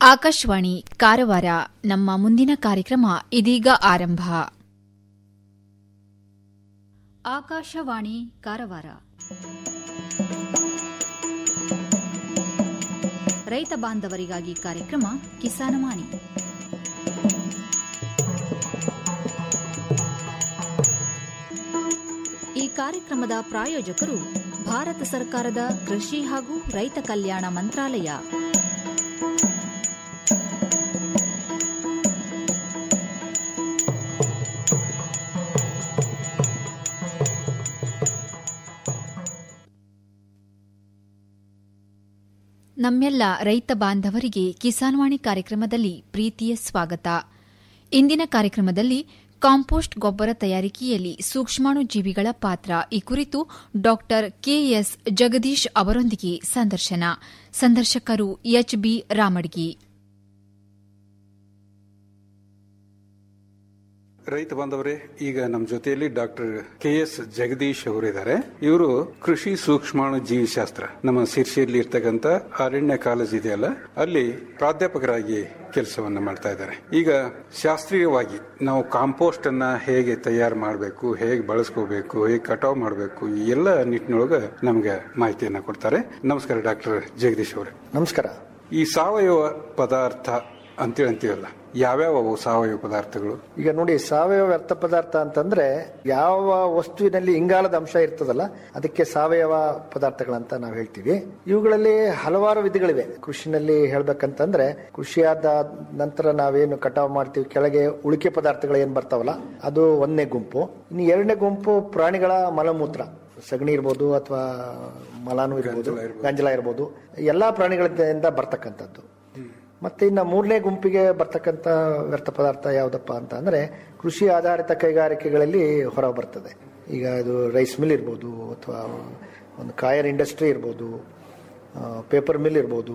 ಆಕಾಶವಾಣಿ ಕಾರವಾರ ನಮ್ಮ ಮುಂದಿನ ಕಾರ್ಯಕ್ರಮ ಇದೀಗ ಆರಂಭ ಆಕಾಶವಾಣಿ ಕಾರವಾರ ರೈತ ಬಾಂಧವರಿಗಾಗಿ ಕಾರ್ಯಕ್ರಮ ಕಿಸಾನವಾಣಿ ಈ ಕಾರ್ಯಕ್ರಮದ ಪ್ರಾಯೋಜಕರು ಭಾರತ ಸರ್ಕಾರದ ಕೃಷಿ ಹಾಗೂ ರೈತ ಕಲ್ಯಾಣ ಮಂತ್ರಾಲಯ ನಮ್ಮೆಲ್ಲ ರೈತ ಬಾಂಧವರಿಗೆ ಕಿಸಾನ್ವಾಣಿ ಕಾರ್ಯಕ್ರಮದಲ್ಲಿ ಪ್ರೀತಿಯ ಸ್ವಾಗತ ಇಂದಿನ ಕಾರ್ಯಕ್ರಮದಲ್ಲಿ ಕಾಂಪೋಸ್ಟ್ ಗೊಬ್ಬರ ತಯಾರಿಕೆಯಲ್ಲಿ ಸೂಕ್ಷ್ಮಾಣು ಜೀವಿಗಳ ಪಾತ್ರ ಈ ಕುರಿತು ಡಾ ಕೆಎಸ್ ಜಗದೀಶ್ ಅವರೊಂದಿಗೆ ಸಂದರ್ಶನ ಸಂದರ್ಶಕರು ಎಚ್ಬಿ ರಾಮಡ್ಗಿ ರೈತ ಬಾಂಧವರೇ ಈಗ ನಮ್ಮ ಜೊತೆಯಲ್ಲಿ ಡಾಕ್ಟರ್ ಕೆ ಎಸ್ ಜಗದೀಶ್ ಅವರಿದ್ದಾರೆ ಇವರು ಕೃಷಿ ಸೂಕ್ಷ್ಮಾಣು ಜೀವಿಶಾಸ್ತ್ರ ನಮ್ಮ ಶಿರ್ಷಿಯಲ್ಲಿ ಇರ್ತಕ್ಕಂಥ ಅರಣ್ಯ ಕಾಲೇಜ್ ಇದೆಯಲ್ಲ ಅಲ್ಲಿ ಪ್ರಾಧ್ಯಾಪಕರಾಗಿ ಕೆಲಸವನ್ನ ಮಾಡ್ತಾ ಇದ್ದಾರೆ ಈಗ ಶಾಸ್ತ್ರೀಯವಾಗಿ ನಾವು ಕಾಂಪೋಸ್ಟ್ ಅನ್ನ ಹೇಗೆ ತಯಾರು ಮಾಡಬೇಕು ಹೇಗೆ ಬಳಸ್ಕೋಬೇಕು ಹೇಗೆ ಕಟಾವ್ ಮಾಡಬೇಕು ಈ ಎಲ್ಲ ನಿಟ್ಟಿನೊಳಗೆ ನಮಗೆ ಮಾಹಿತಿಯನ್ನ ಕೊಡ್ತಾರೆ ನಮಸ್ಕಾರ ಡಾಕ್ಟರ್ ಜಗದೀಶ್ ಅವರೇ ನಮಸ್ಕಾರ ಈ ಸಾವಯವ ಪದಾರ್ಥ ಅಂತೇಳಿ ಅಂತೀವಲ್ಲ ಯಾವ್ಯಾವ ಅವು ಸಾವಯವ ಪದಾರ್ಥಗಳು ಈಗ ನೋಡಿ ಸಾವಯವ ವ್ಯರ್ಥ ಪದಾರ್ಥ ಅಂತಂದ್ರೆ ಯಾವ ವಸ್ತುವಿನಲ್ಲಿ ಇಂಗಾಲದ ಅಂಶ ಇರ್ತದಲ್ಲ ಅದಕ್ಕೆ ಸಾವಯವ ಪದಾರ್ಥಗಳಂತ ನಾವು ಹೇಳ್ತೀವಿ ಇವುಗಳಲ್ಲಿ ಹಲವಾರು ವಿಧಗಳಿವೆ ಕೃಷಿನಲ್ಲಿ ಹೇಳ್ಬೇಕಂತಂದ್ರೆ ಕೃಷಿಯಾದ ನಂತರ ನಾವೇನು ಕಟಾವು ಮಾಡ್ತೀವಿ ಕೆಳಗೆ ಉಳಿಕೆ ಪದಾರ್ಥಗಳು ಏನ್ ಬರ್ತಾವಲ್ಲ ಅದು ಒಂದನೇ ಗುಂಪು ಇನ್ನು ಎರಡನೇ ಗುಂಪು ಪ್ರಾಣಿಗಳ ಮಲಮೂತ್ರ ಸಗಣಿ ಇರ್ಬೋದು ಅಥವಾ ಮಲಾನು ಇರ್ಬೋದು ಗಂಜಲ ಇರ್ಬೋದು ಎಲ್ಲಾ ಪ್ರಾಣಿಗಳಿಂದ ಬರ್ತಕ್ಕಂಥದ್ದು ಮತ್ತೆ ಇನ್ನು ಮೂರನೇ ಗುಂಪಿಗೆ ಬರ್ತಕ್ಕಂಥ ವ್ಯರ್ಥ ಪದಾರ್ಥ ಯಾವುದಪ್ಪ ಅಂತ ಅಂದ್ರೆ ಕೃಷಿ ಆಧಾರಿತ ಕೈಗಾರಿಕೆಗಳಲ್ಲಿ ಹೊರ ಬರ್ತದೆ ಈಗ ಇದು ರೈಸ್ ಮಿಲ್ ಇರ್ಬೋದು ಅಥವಾ ಒಂದು ಕಾಯರ್ ಇಂಡಸ್ಟ್ರಿ ಇರ್ಬೋದು ಪೇಪರ್ ಮಿಲ್ ಇರ್ಬೋದು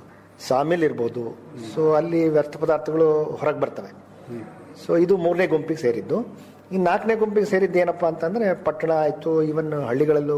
ಸಾಮಿಲ್ ಇರ್ಬೋದು ಸೊ ಅಲ್ಲಿ ವ್ಯರ್ಥ ಪದಾರ್ಥಗಳು ಹೊರಗೆ ಬರ್ತವೆ ಸೊ ಇದು ಮೂರನೇ ಗುಂಪಿಗೆ ಸೇರಿದ್ದು ಇನ್ನು ನಾಲ್ಕನೇ ಗುಂಪಿಗೆ ಸೇರಿದ್ದು ಏನಪ್ಪಾ ಅಂತಂದ್ರೆ ಪಟ್ಟಣ ಆಯ್ತು ಇವನ್ ಹಳ್ಳಿಗಳಲ್ಲೂ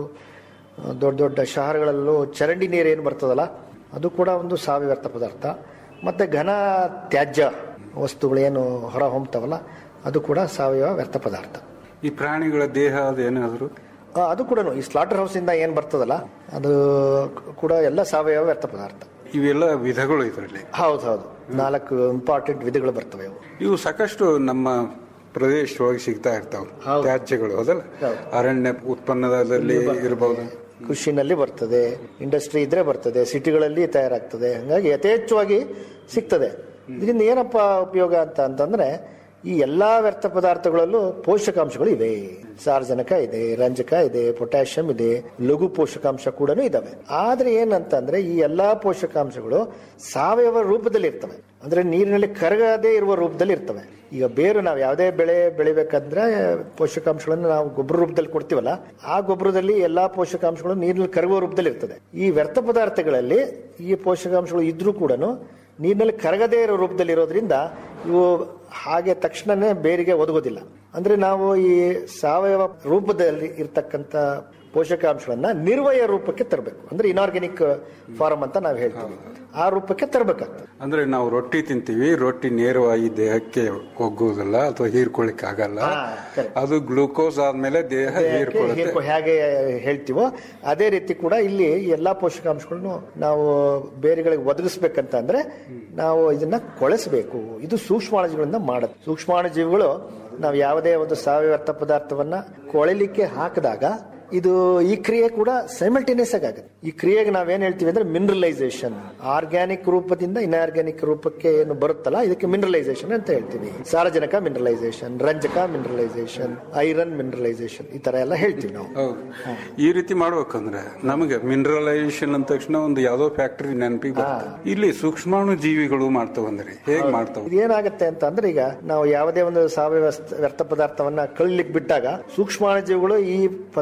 ದೊಡ್ಡ ದೊಡ್ಡ ಶಹರಗಳಲ್ಲೂ ಚರಂಡಿ ನೀರು ಏನು ಬರ್ತದಲ್ಲ ಅದು ಕೂಡ ಒಂದು ಸಾವಯವ ವ್ಯರ್ಥ ಪದಾರ್ಥ ಮತ್ತೆ ಘನ ತ್ಯಾಜ್ಯ ವಸ್ತುಗಳೇನು ಹೊರ ಹೊಮ್ತಾವಲ್ಲ ಅದು ಕೂಡ ಸಾವಯವ ವ್ಯರ್ಥ ಪದಾರ್ಥ ಈ ಪ್ರಾಣಿಗಳ ದೇಹ ಅದೇನಾದ್ರು ಆ, ಅದು ಕೂಡ ಈ ಸ್ಲಾಟರ್ ಹೌಸ್ ಇಂದ ಏನ್ ಬರ್ತದಲ್ಲ ಅದು ಕೂಡ ಎಲ್ಲ ಸಾವಯವ ವ್ಯರ್ಥ ಪದಾರ್ಥ ಇವೆಲ್ಲ ವಿಧಗಳು ಇದರಲ್ಲಿ ಹೌದು ಹೌದು ನಾಲ್ಕು ಇಂಪಾರ್ಟೆಂಟ್ ವಿಧಗಳು ಬರ್ತವೆ ಅವು ಇವು ಸಾಕಷ್ಟು ನಮ್ಮ ಪ್ರದೇಶದೊಳಗೆ ಸಿಗ್ತಾ ಇರ್ತಾವ ತ್ಯಾಜ್ಯಗಳು ಅದಲ್ಲ ಅರಣ್ಯ ಉತ್ಪನ್ನದಲ್ಲಿ ಇರಬಹುದು ಕೃಷಿನಲ್ಲಿ ಬರ್ತದೆ ಇಂಡಸ್ಟ್ರಿ ಇದ್ರೆ ಬರ್ತದೆ ಸಿಟಿಗಳಲ್ಲಿ ತಯಾರಾಗ್ತದೆ ಹಂಗಾಗಿ ಯಥೇಚ್ಛವಾಗಿ ಸಿಗ್ತದೆ ಇದರಿಂದ ಏನಪ್ಪ ಉಪಯೋಗ ಅಂತ ಅಂತಂದ್ರೆ ಈ ಎಲ್ಲಾ ವ್ಯರ್ಥ ಪದಾರ್ಥಗಳಲ್ಲೂ ಪೋಷಕಾಂಶಗಳು ಇವೆ ಸಾರ್ವಜನಕ ಇದೆ ರಂಜಕ ಇದೆ ಪೊಟ್ಯಾಷಿಯಂ ಇದೆ ಲಘು ಪೋಷಕಾಂಶ ಕೂಡ ಇದಾವೆ ಆದ್ರೆ ಏನಂತಂದ್ರೆ ಈ ಎಲ್ಲಾ ಪೋಷಕಾಂಶಗಳು ಸಾವಯವ ರೂಪದಲ್ಲಿ ಇರ್ತವೆ ಅಂದ್ರೆ ನೀರಿನಲ್ಲಿ ಕರಗದೇ ಇರುವ ರೂಪದಲ್ಲಿ ಇರ್ತವೆ ಈಗ ಬೇರು ನಾವು ಯಾವುದೇ ಬೆಳೆ ಬೆಳಿಬೇಕಂದ್ರೆ ಪೋಷಕಾಂಶಗಳನ್ನು ನಾವು ಗೊಬ್ಬರ ರೂಪದಲ್ಲಿ ಕೊಡ್ತೀವಲ್ಲ ಆ ಗೊಬ್ಬರದಲ್ಲಿ ಎಲ್ಲಾ ಪೋಷಕಾಂಶಗಳು ನೀರಿನಲ್ಲಿ ಕರಗುವ ರೂಪದಲ್ಲಿ ಇರ್ತದೆ ಈ ವ್ಯರ್ಥ ಪದಾರ್ಥಗಳಲ್ಲಿ ಈ ಪೋಷಕಾಂಶಗಳು ಇದ್ರೂ ಕೂಡ ನೀರಿನಲ್ಲಿ ಕರಗದೇ ಇರೋ ರೂಪದಲ್ಲಿ ಇರೋದ್ರಿಂದ ಇವು ಹಾಗೆ ತಕ್ಷಣನೇ ಬೇರಿಗೆ ಒದಗೋದಿಲ್ಲ ಅಂದ್ರೆ ನಾವು ಈ ಸಾವಯವ ರೂಪದಲ್ಲಿ ಇರ್ತಕ್ಕಂಥ ಪೋಷಕಾಂಶಗಳನ್ನ ನಿರ್ವಯ ರೂಪಕ್ಕೆ ತರಬೇಕು ಅಂದ್ರೆ ಇನಾರ್ಗ್ಯಾನಿಕ್ ಫಾರ್ಮ್ ಅಂತ ನಾವು ಹೇಳ್ತೀವಿ ಆ ರೂಪಕ್ಕೆ ತರಬೇಕಾಗ್ತದೆ ಅಂದ್ರೆ ನಾವು ರೊಟ್ಟಿ ತಿಂತೀವಿ ರೊಟ್ಟಿ ನೇರವಾಗಿ ದೇಹಕ್ಕೆ ಹೋಗೋದಿಲ್ಲ ಅಥವಾ ಹೀರ್ಕೊಳ್ಳಿಕ್ಕೆ ಆಗಲ್ಲ ಹಾ, correct. ಅದು ಗ್ಲೂಕೋಸ್ ಆದ್ಮೇಲೆ ದೇಹ ಹೀರ್ಕೊಳ್ಳುತ್ತೆ ಹೀರ್ಕೊ- ಹೇಗೆ ಹೇಳ್ತೀವೋ ಅದೇ ರೀತಿ ಕೂಡ ಇಲ್ಲಿ ಎಲ್ಲಾ ಪೋಷಕಾಂಶಗಳನ್ನು ನಾವು ಬೇರೆಗಳಿಗೆ ಒದಗಿಸ್ಬೇಕಂತ ಅಂದ್ರೆ ನಾವು ಇದನ್ನ ಕೊಳೆಸಬೇಕು ಇದು ಸೂಕ್ಷ್ಮಾಣುಜೀವಿಗಳಿಂದ ಮಾಡುತ್ತೆ ಸೂಕ್ಷ್ಮಾಣುಜೀವಿಗಳು ನಾವು ಯಾವುದೇ ಒಂದು ಸಾವಯವ ಅರ್ಥ ಪದಾರ್ಥವನ್ನ ಕೊಳೆಲಿಕ್ಕೆ ಹಾಕಿದಾಗ ಇದು ಈ ಕ್ರಿಯೆ ಕೂಡ ಸೈಮಲ್ಟೇನಿಯಸ್ ಆಗಿ ಆಗುತ್ತೆ ಈ ಕ್ರಿಯೆಗೆ ನಾವೇನ್ ಹೇಳ್ತೀವಿ ಅಂದ್ರೆ ಮಿನರಲೈಸೇಷನ್ ಆರ್ಗ್ಯಾನಿಕ್ ರೂಪದಿಂದ ಇನ್ಆರ್ಗ್ಯಾನಿಕ್ ರೂಪಕ್ಕೆ ಏನು ಬರುತ್ತಲ್ಲ ಇದಕ್ಕೆ ಮಿನರಲೈಸೇಷನ್ ಅಂತ ಹೇಳ್ತೀವಿ ಸಾರಜನಕ ಮಿನರಲೈಸೇಷನ್ ರಂಜಕ ಮಿನರಲೈಸೇಷನ್ ಐರನ್ ಮಿನರಲೈಸೇಷನ್ ಈ ತರ ಎಲ್ಲ ಹೇಳ್ತೀವಿ ನಾವು ಹೌದು ಈ ರೀತಿ ಮಾಡ್ಬೇಕಂದ್ರೆ ನಮಗೆ ಮಿನರಲೈಸೇಷನ್ ಅಂದ ತಕ್ಷಣ ಒಂದು ಯಾವ್ದೋ ಫ್ಯಾಕ್ಟರಿ ನೆನಪಿಗೆ ಬರುತ್ತೆ ಇಲ್ಲಿ ಸೂಕ್ಷ್ಮಾಣು ಜೀವಿಗಳು ಮಾಡ್ತಾವಂದ್ರೆ ಹೇಗ್ ಮಾಡ್ತಾವ ಇದೇನಾಗುತ್ತೆ ಅಂತ ಅಂದ್ರೆ ಈಗ ನಾವು ಯಾವುದೇ ಒಂದು ಸಾವಯವ ಸ್- ವ್ಯರ್ಥ ಪದಾರ್ಥವನ್ನ ಕಳಿಲಿಕ್ಕೆ ಬಿಟ್ಟಾಗ ಸೂಕ್ಷ್ಮಾಣುಜೀವಿಗಳು ಈ ಪದಾರ್ಥಗಳ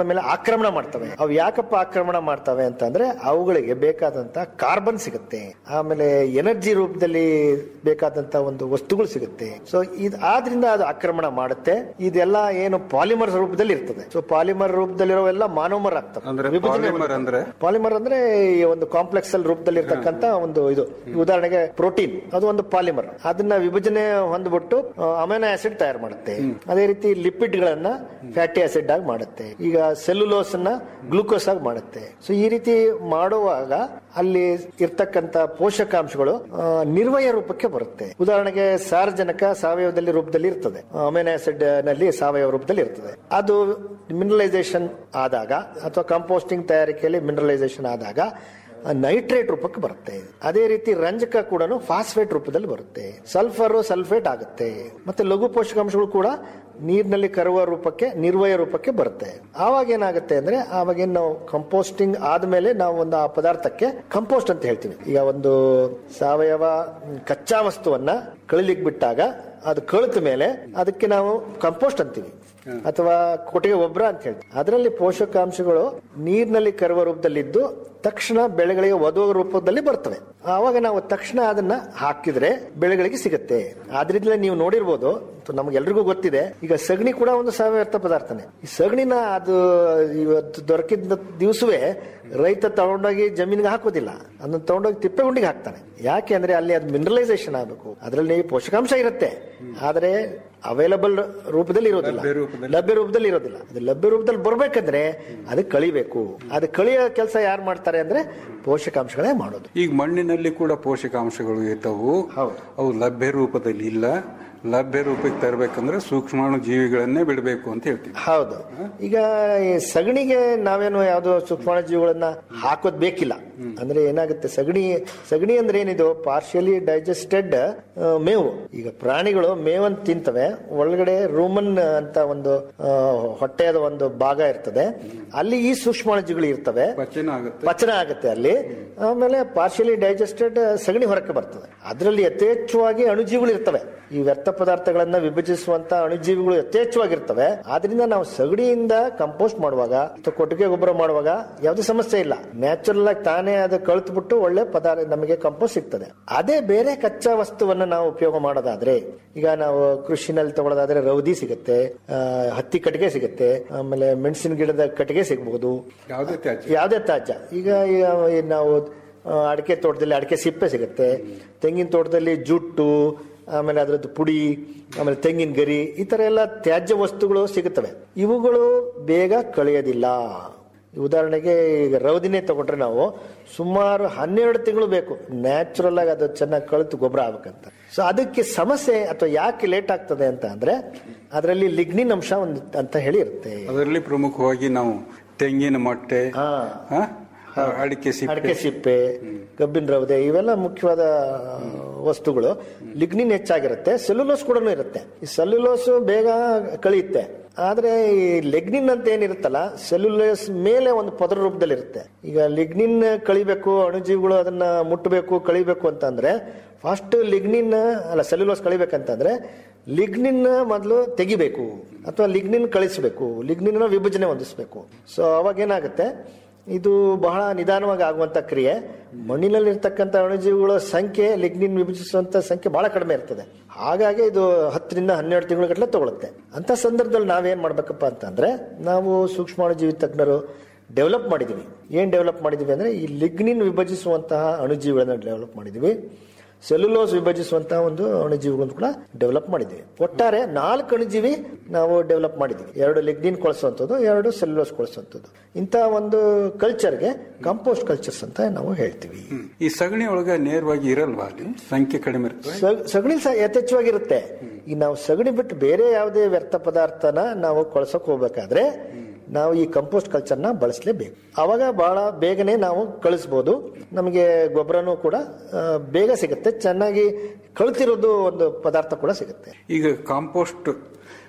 ಮೇಲೆ ಆಕ್ರಮಣ ಮಾಡ್ತವೆ ಅವು ಯಾಕಪ್ಪ ಆಕ್ರಮಣ ಮಾಡ್ತವೆ ಅಂತಂದ್ರೆ ಅವುಗಳಿಗೆ ಬೇಕಾದಂತ ಕಾರ್ಬನ್ ಸಿಗುತ್ತೆ ಆಮೇಲೆ ಎನರ್ಜಿ ರೂಪದಲ್ಲಿ ಬೇಕಾದಂತ ಒಂದು ವಸ್ತುಗಳು ಸಿಗುತ್ತೆ ಸೊ ಇದು ಆದ್ರಿಂದ ಅದು ಆಕ್ರಮಣ ಮಾಡುತ್ತೆ ಇದೆಲ್ಲ ಏನು ಪಾಲಿಮರ್ ರೂಪದಲ್ಲಿ ಇರ್ತದೆ ಸೊ ಪಾಲಿಮರ್ ರೂಪದಲ್ಲಿರೋವೆಲ್ಲ ಮಾನೋಮರ್ ಆಗ್ತವೆ ಅಂದ್ರೆ ವಿಭಜನೆ ಪಾಲಿಮರ್ ಅಂದ್ರೆ ಪಾಲಿಮರ್ ಅಂದ್ರೆ ಈ ಒಂದು ಕಾಂಪ್ಲೆಕ್ಸ್ ಅಲ್ಲಿ ರೂಪದಲ್ಲಿ ಇರ್ತಕ್ಕಂತ ಒಂದು ಇದು ಉದಾಹರಣೆಗೆ ಪ್ರೋಟೀನ್ ಅದು ಒಂದು ಪಾಲಿಮರ್ ಅದನ್ನ ವಿಭಜನೆ ಹೊಂದ್ಬಿಟ್ಟು ಅಮೈನೋ ಆಸಿಡ್ ತಯಾರು ಮಾಡುತ್ತೆ ಅದೇ ರೀತಿ ಲಿಪಿಡ್ ಗಳನ್ನ ಫ್ಯಾಟಿ ಆಸಿಡ್ ಆಗಿ ಮಾಡುತ್ತೆ ಈಗ ಸೆಲ್ಯುಲೋಸ್ ಅನ್ನ ಗ್ಲೂಕೋಸ್ ಆಗಿ ಮಾಡುತ್ತೆ ಸೊ ಈ ರೀತಿ ಮಾಡುವಾಗ ಅಲ್ಲಿ ಇರ್ತಕ್ಕಂತ ಪೋಷಕಾಂಶಗಳು ಆ, ನಿರ್ವಯ ರೂಪಕ್ಕೆ ಬರುತ್ತೆ ಉದಾಹರಣೆಗೆ ಸಾರಜನಕ ಸಾವಯವದಲ್ಲಿ ರೂಪದಲ್ಲಿ ಇರ್ತದೆ ಅಮೈನೋ ಆಸಿಡ್ ನಲ್ಲಿ ಸಾವಯವ ರೂಪದಲ್ಲಿ ಇರ್ತದೆ ಅದು ಮಿನರಲೈಸೇಷನ್ ಆದಾಗ ಅಥವಾ ಕಂಪೋಸ್ಟಿಂಗ್ ತಯಾರಿಕೆಯಲ್ಲಿ ಮಿನರಲೈಸೇಷನ್ ಆದಾಗ ನೈಟ್ರೇಟ್ ರೂಪಕ್ಕೆ ಬರುತ್ತೆ ಅದೇ ರೀತಿ ರಂಜಕ ಕೂಡ ಫಾಸ್ಫೇಟ್ ರೂಪದಲ್ಲಿ ಬರುತ್ತೆ ಸಲ್ಫರ್ ಸಲ್ಫೇಟ್ ಆಗುತ್ತೆ ಮತ್ತೆ ಲಘು ಪೋಷಕಾಂಶಗಳು ಕೂಡ ನೀರಿನಲ್ಲಿ ಕರುವ ರೂಪಕ್ಕೆ ನಿರ್ವಯ ರೂಪಕ್ಕೆ ಬರುತ್ತೆ ಆವಾಗ ಏನಾಗುತ್ತೆ ಅಂದ್ರೆ ಆವಾಗ ಏನ್ ನಾವು ಕಂಪೋಸ್ಟಿಂಗ್ ಆದ್ಮೇಲೆ ನಾವು ಒಂದು ಆ ಪದಾರ್ಥಕ್ಕೆ ಕಂಪೋಸ್ಟ್ ಅಂತ ಹೇಳ್ತೀವಿ ಈಗ ಒಂದು ಸಾವಯವ ಮ್, ಕಚ್ಚಾ ವಸ್ತುವನ್ನ ಕಳಿಲಿಕ್ಕೆ ಬಿಟ್ಟಾಗ ಅದು ಕಳಿತ ಮೇಲೆ ಅದಕ್ಕೆ ನಾವು ಕಂಪೋಸ್ಟ್ ಅಂತೀವಿ ಅಥವಾ ಕೊಟ್ಟಿಗೆ ಗೊಬ್ಬರ ಅಂತ ಹೇಳ್ತೀವಿ ಅದರಲ್ಲಿ ಪೋಷಕಾಂಶಗಳು ನೀರಿನಲ್ಲಿ ಕರುವ ರೂಪದಲ್ಲಿದ್ದು ತಕ್ಷಣ ಬೆಳೆಗಳಿಗೆ ಒದಗುವ ರೂಪದಲ್ಲಿ ಬರ್ತವೆ ಆವಾಗ ನಾವು ತಕ್ಷಣ ಅದನ್ನ ಹಾಕಿದ್ರೆ ಬೆಳೆಗಳಿಗೆ ಸಿಗುತ್ತೆ ಆದ್ರಿಂದ ನೀವು ನೋಡಿರ್ಬೋದು ನಮ್ಗೆಲ್ರಿಗೂ ಗೊತ್ತಿದೆ ಈಗ ಸಗಣಿ ಕೂಡ ಒಂದು ಸಾವಯವ ಪದಾರ್ಥನೇ ಈ ಸಗಣಿನ ಅದು ಇವತ್ತು ದೊರಕಿದ ದಿವಸವೇ ರೈತ ತಗೊಂಡೋಗಿ ಜಮೀನಿಗೆ ಹಾಕೋದಿಲ್ಲ ಅದನ್ನ ತಗೊಂಡೋಗಿ ತಿಪ್ಪೆಗುಂಡಿಗೆ ಹಾಕ್ತಾನೆ ಯಾಕೆ ಅಂದ್ರೆ ಅಲ್ಲಿ ಅದು ಮಿನರಲೈಸೇಷನ್ ಆಗಬೇಕು ಅದರಲ್ಲಿ ಪೋಷಕಾಂಶ ಇರುತ್ತೆ ಆದ್ರೆ ಅವೈಲಬಲ್ ರೂಪದಲ್ಲಿ ಇರೋದಿಲ್ಲ ಲಭ್ಯ ರೂಪದಲ್ಲಿ. ಲಭ್ಯ ರೂಪದಲ್ಲಿ ಇರೋದಿಲ್ಲ ಅದು ಲಭ್ಯ ರೂಪದಲ್ಲಿ ಬರ್ಬೇಕಂದ್ರೆ ಅದು ಕಳಿಬೇಕು ಅದು ಕಳಿಯೋ ಕೆಲಸ ಯಾರು ಮಾಡ್ತಾರೆ ಅಂದ್ರೆ ಪೋಷಕಾಂಶಗಳೇ ಮಾಡೋದು ಈಗ ಮಣ್ಣಿನಲ್ಲಿ ಕೂಡ ಪೋಷಕಾಂಶಗಳು ಇರ್ತವು ಹೌದು. ಅವು ಲಭ್ಯ ರೂಪದಲ್ಲಿ ಇಲ್ಲ ಲಭ್ಯ ರೂಪಕ್ಕೆ ತರಬೇಕಂದ್ರೆ ಸೂಕ್ಷ್ಮಾಣು ಜೀವಿಗಳನ್ನೇ ಬಿಡಬೇಕು ಅಂತ ಹೇಳ್ತೀವಿ ಹೌದು ಈಗ ಈ ಸಗಣಿಗೆ ನಾವೇನು ಯಾವ್ದೋ ಸೂಕ್ಷ್ಮಾಣು ಜೀವಿಗಳನ್ನ ಹಾಕೋದ್ ಬೇಕಿಲ್ಲ ಅಂದ್ರೆ ಏನಾಗುತ್ತೆ ಸಗಣಿ ಸಗಣಿ ಅಂದ್ರೆ ಏನಿದು ಪಾರ್ಶಿಯಲಿ ಡೈಜೆಸ್ಟೆಡ್ ಮೇವು ಈಗ ಪ್ರಾಣಿಗಳು ಮೇವನ್ ತಿಂತವೆ ಒಳಗಡೆ ರೂಮನ್ ಅಂತ ಒಂದು ಆ, ಹೊಟ್ಟೆಯದ ಒಂದು ಭಾಗ ಇರ್ತದೆ ಅಲ್ಲಿ ಈ ಸೂಕ್ಷ್ಮಾಣುಜೀವಿಗಳು ಇರ್ತವೆ ಪಚನ ಆಗುತ್ತೆ ಪಚನ ಆಗುತ್ತೆ ಅಲ್ಲಿ ಆಮೇಲೆ ಪಾರ್ಶಿಯಲಿ ಡೈಜೆಸ್ಟೆಡ್ ಸಗಣಿ ಹೊರಕ್ಕೆ ಬರ್ತದೆ ಅದರಲ್ಲಿ ಯಥೇಚ್ಛವಾಗಿ ಅಣುಜೀವಿಗಳು ಇರ್ತವೆ ಈ ವ್ಯರ್ಥ ಪದಾರ್ಥಗಳನ್ನ ವಿಭಜಿಸುವಂತ ಅಣುಜೀವಿಗಳು ಯಥೇಚ್ಛವಾಗಿರ್ತವೆ ಆದ್ರಿಂದ ನಾವು ಸಗಣಿಯಿಂದ ಕಂಪೋಸ್ಟ್ ಮಾಡುವಾಗ ಅಥವಾ ಕೊಟ್ಟಿಗೆ ಗೊಬ್ಬರ ಮಾಡುವಾಗ ಯಾವುದೇ ಸಮಸ್ಯೆ ಇಲ್ಲ ನ್ಯಾಚುರಲ್ ಆಗಿ ತಾನೇ ಅದು ಕಳ್ತ್ಬಿಟ್ಟು ಒಳ್ಳೆ ಪದಾರ್ಥ ನಮಗೆ ಕಂಪೋಸ್ಟ್ ಸಿಗ್ತದೆ ಅದೇ ಬೇರೆ ಕಚ್ಚಾ ವಸ್ತುವನ್ನ ನಾವು ಉಪಯೋಗ ಮಾಡೋದಾದ್ರೆ ಈಗ ನಾವು ಕೃಷಿನಲ್ಲಿ ತಗೊಳ್ಳೋದಾದ್ರೆ ರೌದಿ ಸಿಗುತ್ತೆ ಆ, ಹತ್ತಿ ಕಟ್ಟಿಗೆ ಸಿಗುತ್ತೆ ಆಮೇಲೆ ಮೆಣಸಿನ ಗಿಡದ ಕಟ್ಟಿಗೆ ಸಿಗಬಹುದು ಯಾವುದೇ ತ್ಯಾಜ್ಯ ಯಾವುದೇ ತಾಜಾ ಈಗ ಈಗ ಈ ನಾವು ಆ, ಅಡಿಕೆ ತೋಟದಲ್ಲಿ ಅಡಿಕೆ ಸಿಪ್ಪೆ ಸಿಗುತ್ತೆ ತೆಂಗಿನ ತೋಟದಲ್ಲಿ ಜುಟ್ಟು ಆಮೇಲೆ ಅದರದ್ದು ಪುಡಿ ಆಮೇಲೆ ತೆಂಗಿನ ಗರಿ ಈ ತರ ಎಲ್ಲ ತ್ಯಾಜ್ಯ ವಸ್ತುಗಳು ಸಿಗುತ್ತವೆ ಇವುಗಳು ಬೇಗ ಕಳೆಯೋದಿಲ್ಲ ಉದಾಹರಣೆಗೆ ಈಗ ರೌದಿನೇ ತಗೊಂಡ್ರೆ ನಾವು ಸುಮಾರು ಹನ್ನೆರಡು ತಿಂಗಳು ಬೇಕು ನ್ಯಾಚುರಲ್ ಆಗಿ ಅದು ಚೆನ್ನಾಗಿ ಕಳಿತು ಗೊಬ್ಬರ ಆಗ್ಬೇಕಂತ ಸೊ ಅದಕ್ಕೆ ಸಮಸ್ಯೆ ಅಥವಾ ಯಾಕೆ ಲೇಟ್ ಆಗ್ತದೆ ಅಂತ ಅಂದ್ರೆ ಅದರಲ್ಲಿ ಲಿಗ್ನಿನ್ ಅಂಶ ಒಂದು ಅಂತ ಹೇಳಿ ಇರುತ್ತೆ ಅದರಲ್ಲಿ ಪ್ರಮುಖವಾಗಿ ನಾವು ತೆಂಗಿನ ಮೊಟ್ಟೆ ಹಾ ಹಾ? ಅಡಿಕೆ ಸಿಪ್ಪೆ ಅಡಿಕೆ ಸಿಪ್ಪೆ ಕಬ್ಬಿನ ರವದೆ ಇವೆಲ್ಲ ಮುಖ್ಯವಾದ ಆ, ವಸ್ತುಗಳು ಲಿಗ್ನಿನ್ ಹೆಚ್ಚಾಗಿರುತ್ತೆ ಸೆಲ್ಯುಲೋಸ್ ಕೂಡ ಇರುತ್ತೆ ಈ ಸೆಲ್ಯುಲೋಸ್ ಬೇಗ ಕಳಿಯುತ್ತೆ ಆದ್ರೆ ಈ ಲೆಗ್ನಿನ್ ಅಂತ ಏನಿರುತ್ತಲ್ಲ ಸೆಲ್ಯುಲೋಸ್ ಮೇಲೆ ಒಂದು ಪದರ ರೂಪದಲ್ಲಿ ಇರುತ್ತೆ ಈಗ ಲಿಗ್ನಿನ್ ಕಳಿಬೇಕು ಅಣುಜೀವಿಗಳು ಅದನ್ನ ಮುಟ್ಟಬೇಕು ಕಳಿಬೇಕು ಅಂತಂದ್ರೆ ಫಸ್ಟ್ ಲಿಗ್ನಿನ್ ಅಲ್ಲ ಸೆಲ್ಯುಲೋಸ್ ಕಳಿಬೇಕಂತಂದ್ರೆ ಲಿಗ್ನಿನ್ ಮೊದಲು ತೆಗಿಬೇಕು ಅಥವಾ ಲಿಗ್ನಿನ್ ಕಳಿಸ್ಬೇಕು ಲಿಗ್ನಿನ್ ವಿಭಜನೆ ಹೊಂದಿಸ್ಬೇಕು ಸೊ ಅವಾಗ ಏನಾಗುತ್ತೆ ಇದು ಬಹಳ ನಿಧಾನವಾಗಿ ಆಗುವಂತ ಕ್ರಿಯೆ ಮಣ್ಣಿನಲ್ಲಿ ಇರ್ತಕ್ಕಂಥ ಅಣುಜೀವಿಗಳ ಸಂಖ್ಯೆ ಲಿಗ್ನಿನ್ ವಿಭಜಿಸುವಂತ ಸಂಖ್ಯೆ ಬಹಳ ಕಡಿಮೆ ಇರ್ತದೆ ಹಾಗಾಗಿ ಇದು ಹತ್ತರಿಂದ ಹನ್ನೆರಡು ತಿಂಗಳ ಗಟ್ಟಲೆ ತಗೊಳುತ್ತೆ ಅಂತ ಸಂದರ್ಭದಲ್ಲಿ ನಾವೇನ್ ಮಾಡ್ಬೇಕಪ್ಪ ಅಂತಂದ್ರೆ ನಾವು ಸೂಕ್ಷ್ಮಾಣುಜೀವಿ ತಜ್ಞರು ಡೆವಲಪ್ ಮಾಡಿದೀವಿ ಏನ್ ಡೆವಲಪ್ ಮಾಡಿದೀವಿ ಅಂದ್ರೆ ಈ ಲಿಗ್ನಿನ್ ವಿಭಜಿಸುವಂತಹ ಅಣುಜೀವಿಗಳನ್ನ ಡೆವಲಪ್ ಮಾಡಿದೀವಿ ಸೆಲ್ಯುಲೋಸ್ ವಿಭಜಿಸುವಂತಹ ಒಂದು ಅಣುಜೀವಿಗಳನ್ನು ಕೂಡ ಡೆವಲಪ್ ಮಾಡಿದ್ದೀವಿ ಒಟ್ಟಾರೆ ನಾಲ್ಕು ಅಣುಜೀವಿ ನಾವು ಡೆವಲಪ್ ಮಾಡಿದ್ದೀವಿ ಎರಡು ಲಿಗ್ನಿನ್ ಕೊಳಿಸುವಂಥದ್ದು ಎರಡು ಸೆಲ್ಯುಲೋಸ್ ಕೊಳಿಸುವಂಥದ್ದು ಇಂಥ ಒಂದು ಕಲ್ಚರ್ಗೆ ಕಂಪೋಸ್ಟ್ ಕಲ್ಚರ್ಸ್ ಅಂತ ನಾವು ಹೇಳ್ತೀವಿ ಈ ಸಗಣಿ ಒಳಗ ನೇರವಾಗಿ ಇರಲ್ವಾ ಅಲ್ಲಿ ಸಂಖ್ಯೆ ಕಡಿಮೆ ಇರ್ತದೆ ಸ- ಸಗಣಿ ಸಹ ಯಥೇಚ್ಛವಾಗಿರುತ್ತೆ ಈ ನಾವು ಸಗಣಿ ಬಿಟ್ಟು ಬೇರೆ ಯಾವುದೇ ವ್ಯರ್ಥ ಪದಾರ್ಥನ ನಾವು ಕೊಳ್ಸಕ್ ಹೋಗ್ಬೇಕಾದ್ರೆ ನಾವು ಈ ಕಂಪೋಸ್ಟ್ ಕಲ್ಚರ್ನ ಬಳಸಲೇಬೇಕು ಅವಾಗ ಬಹಳ ಬೇಗನೆ ನಾವು ಕಳಿಸ್ಬೋದು ನಮಗೆ ಗೊಬ್ಬರನೂ ಕೂಡ ಆ, ಬೇಗ ಸಿಗುತ್ತೆ ಚೆನ್ನಾಗಿ ಕಳ್ತಿರೋದು ಒಂದು ಪದಾರ್ಥ ಕೂಡ ಸಿಗುತ್ತೆ ಈಗ ಕಾಂಪೋಸ್ಟ್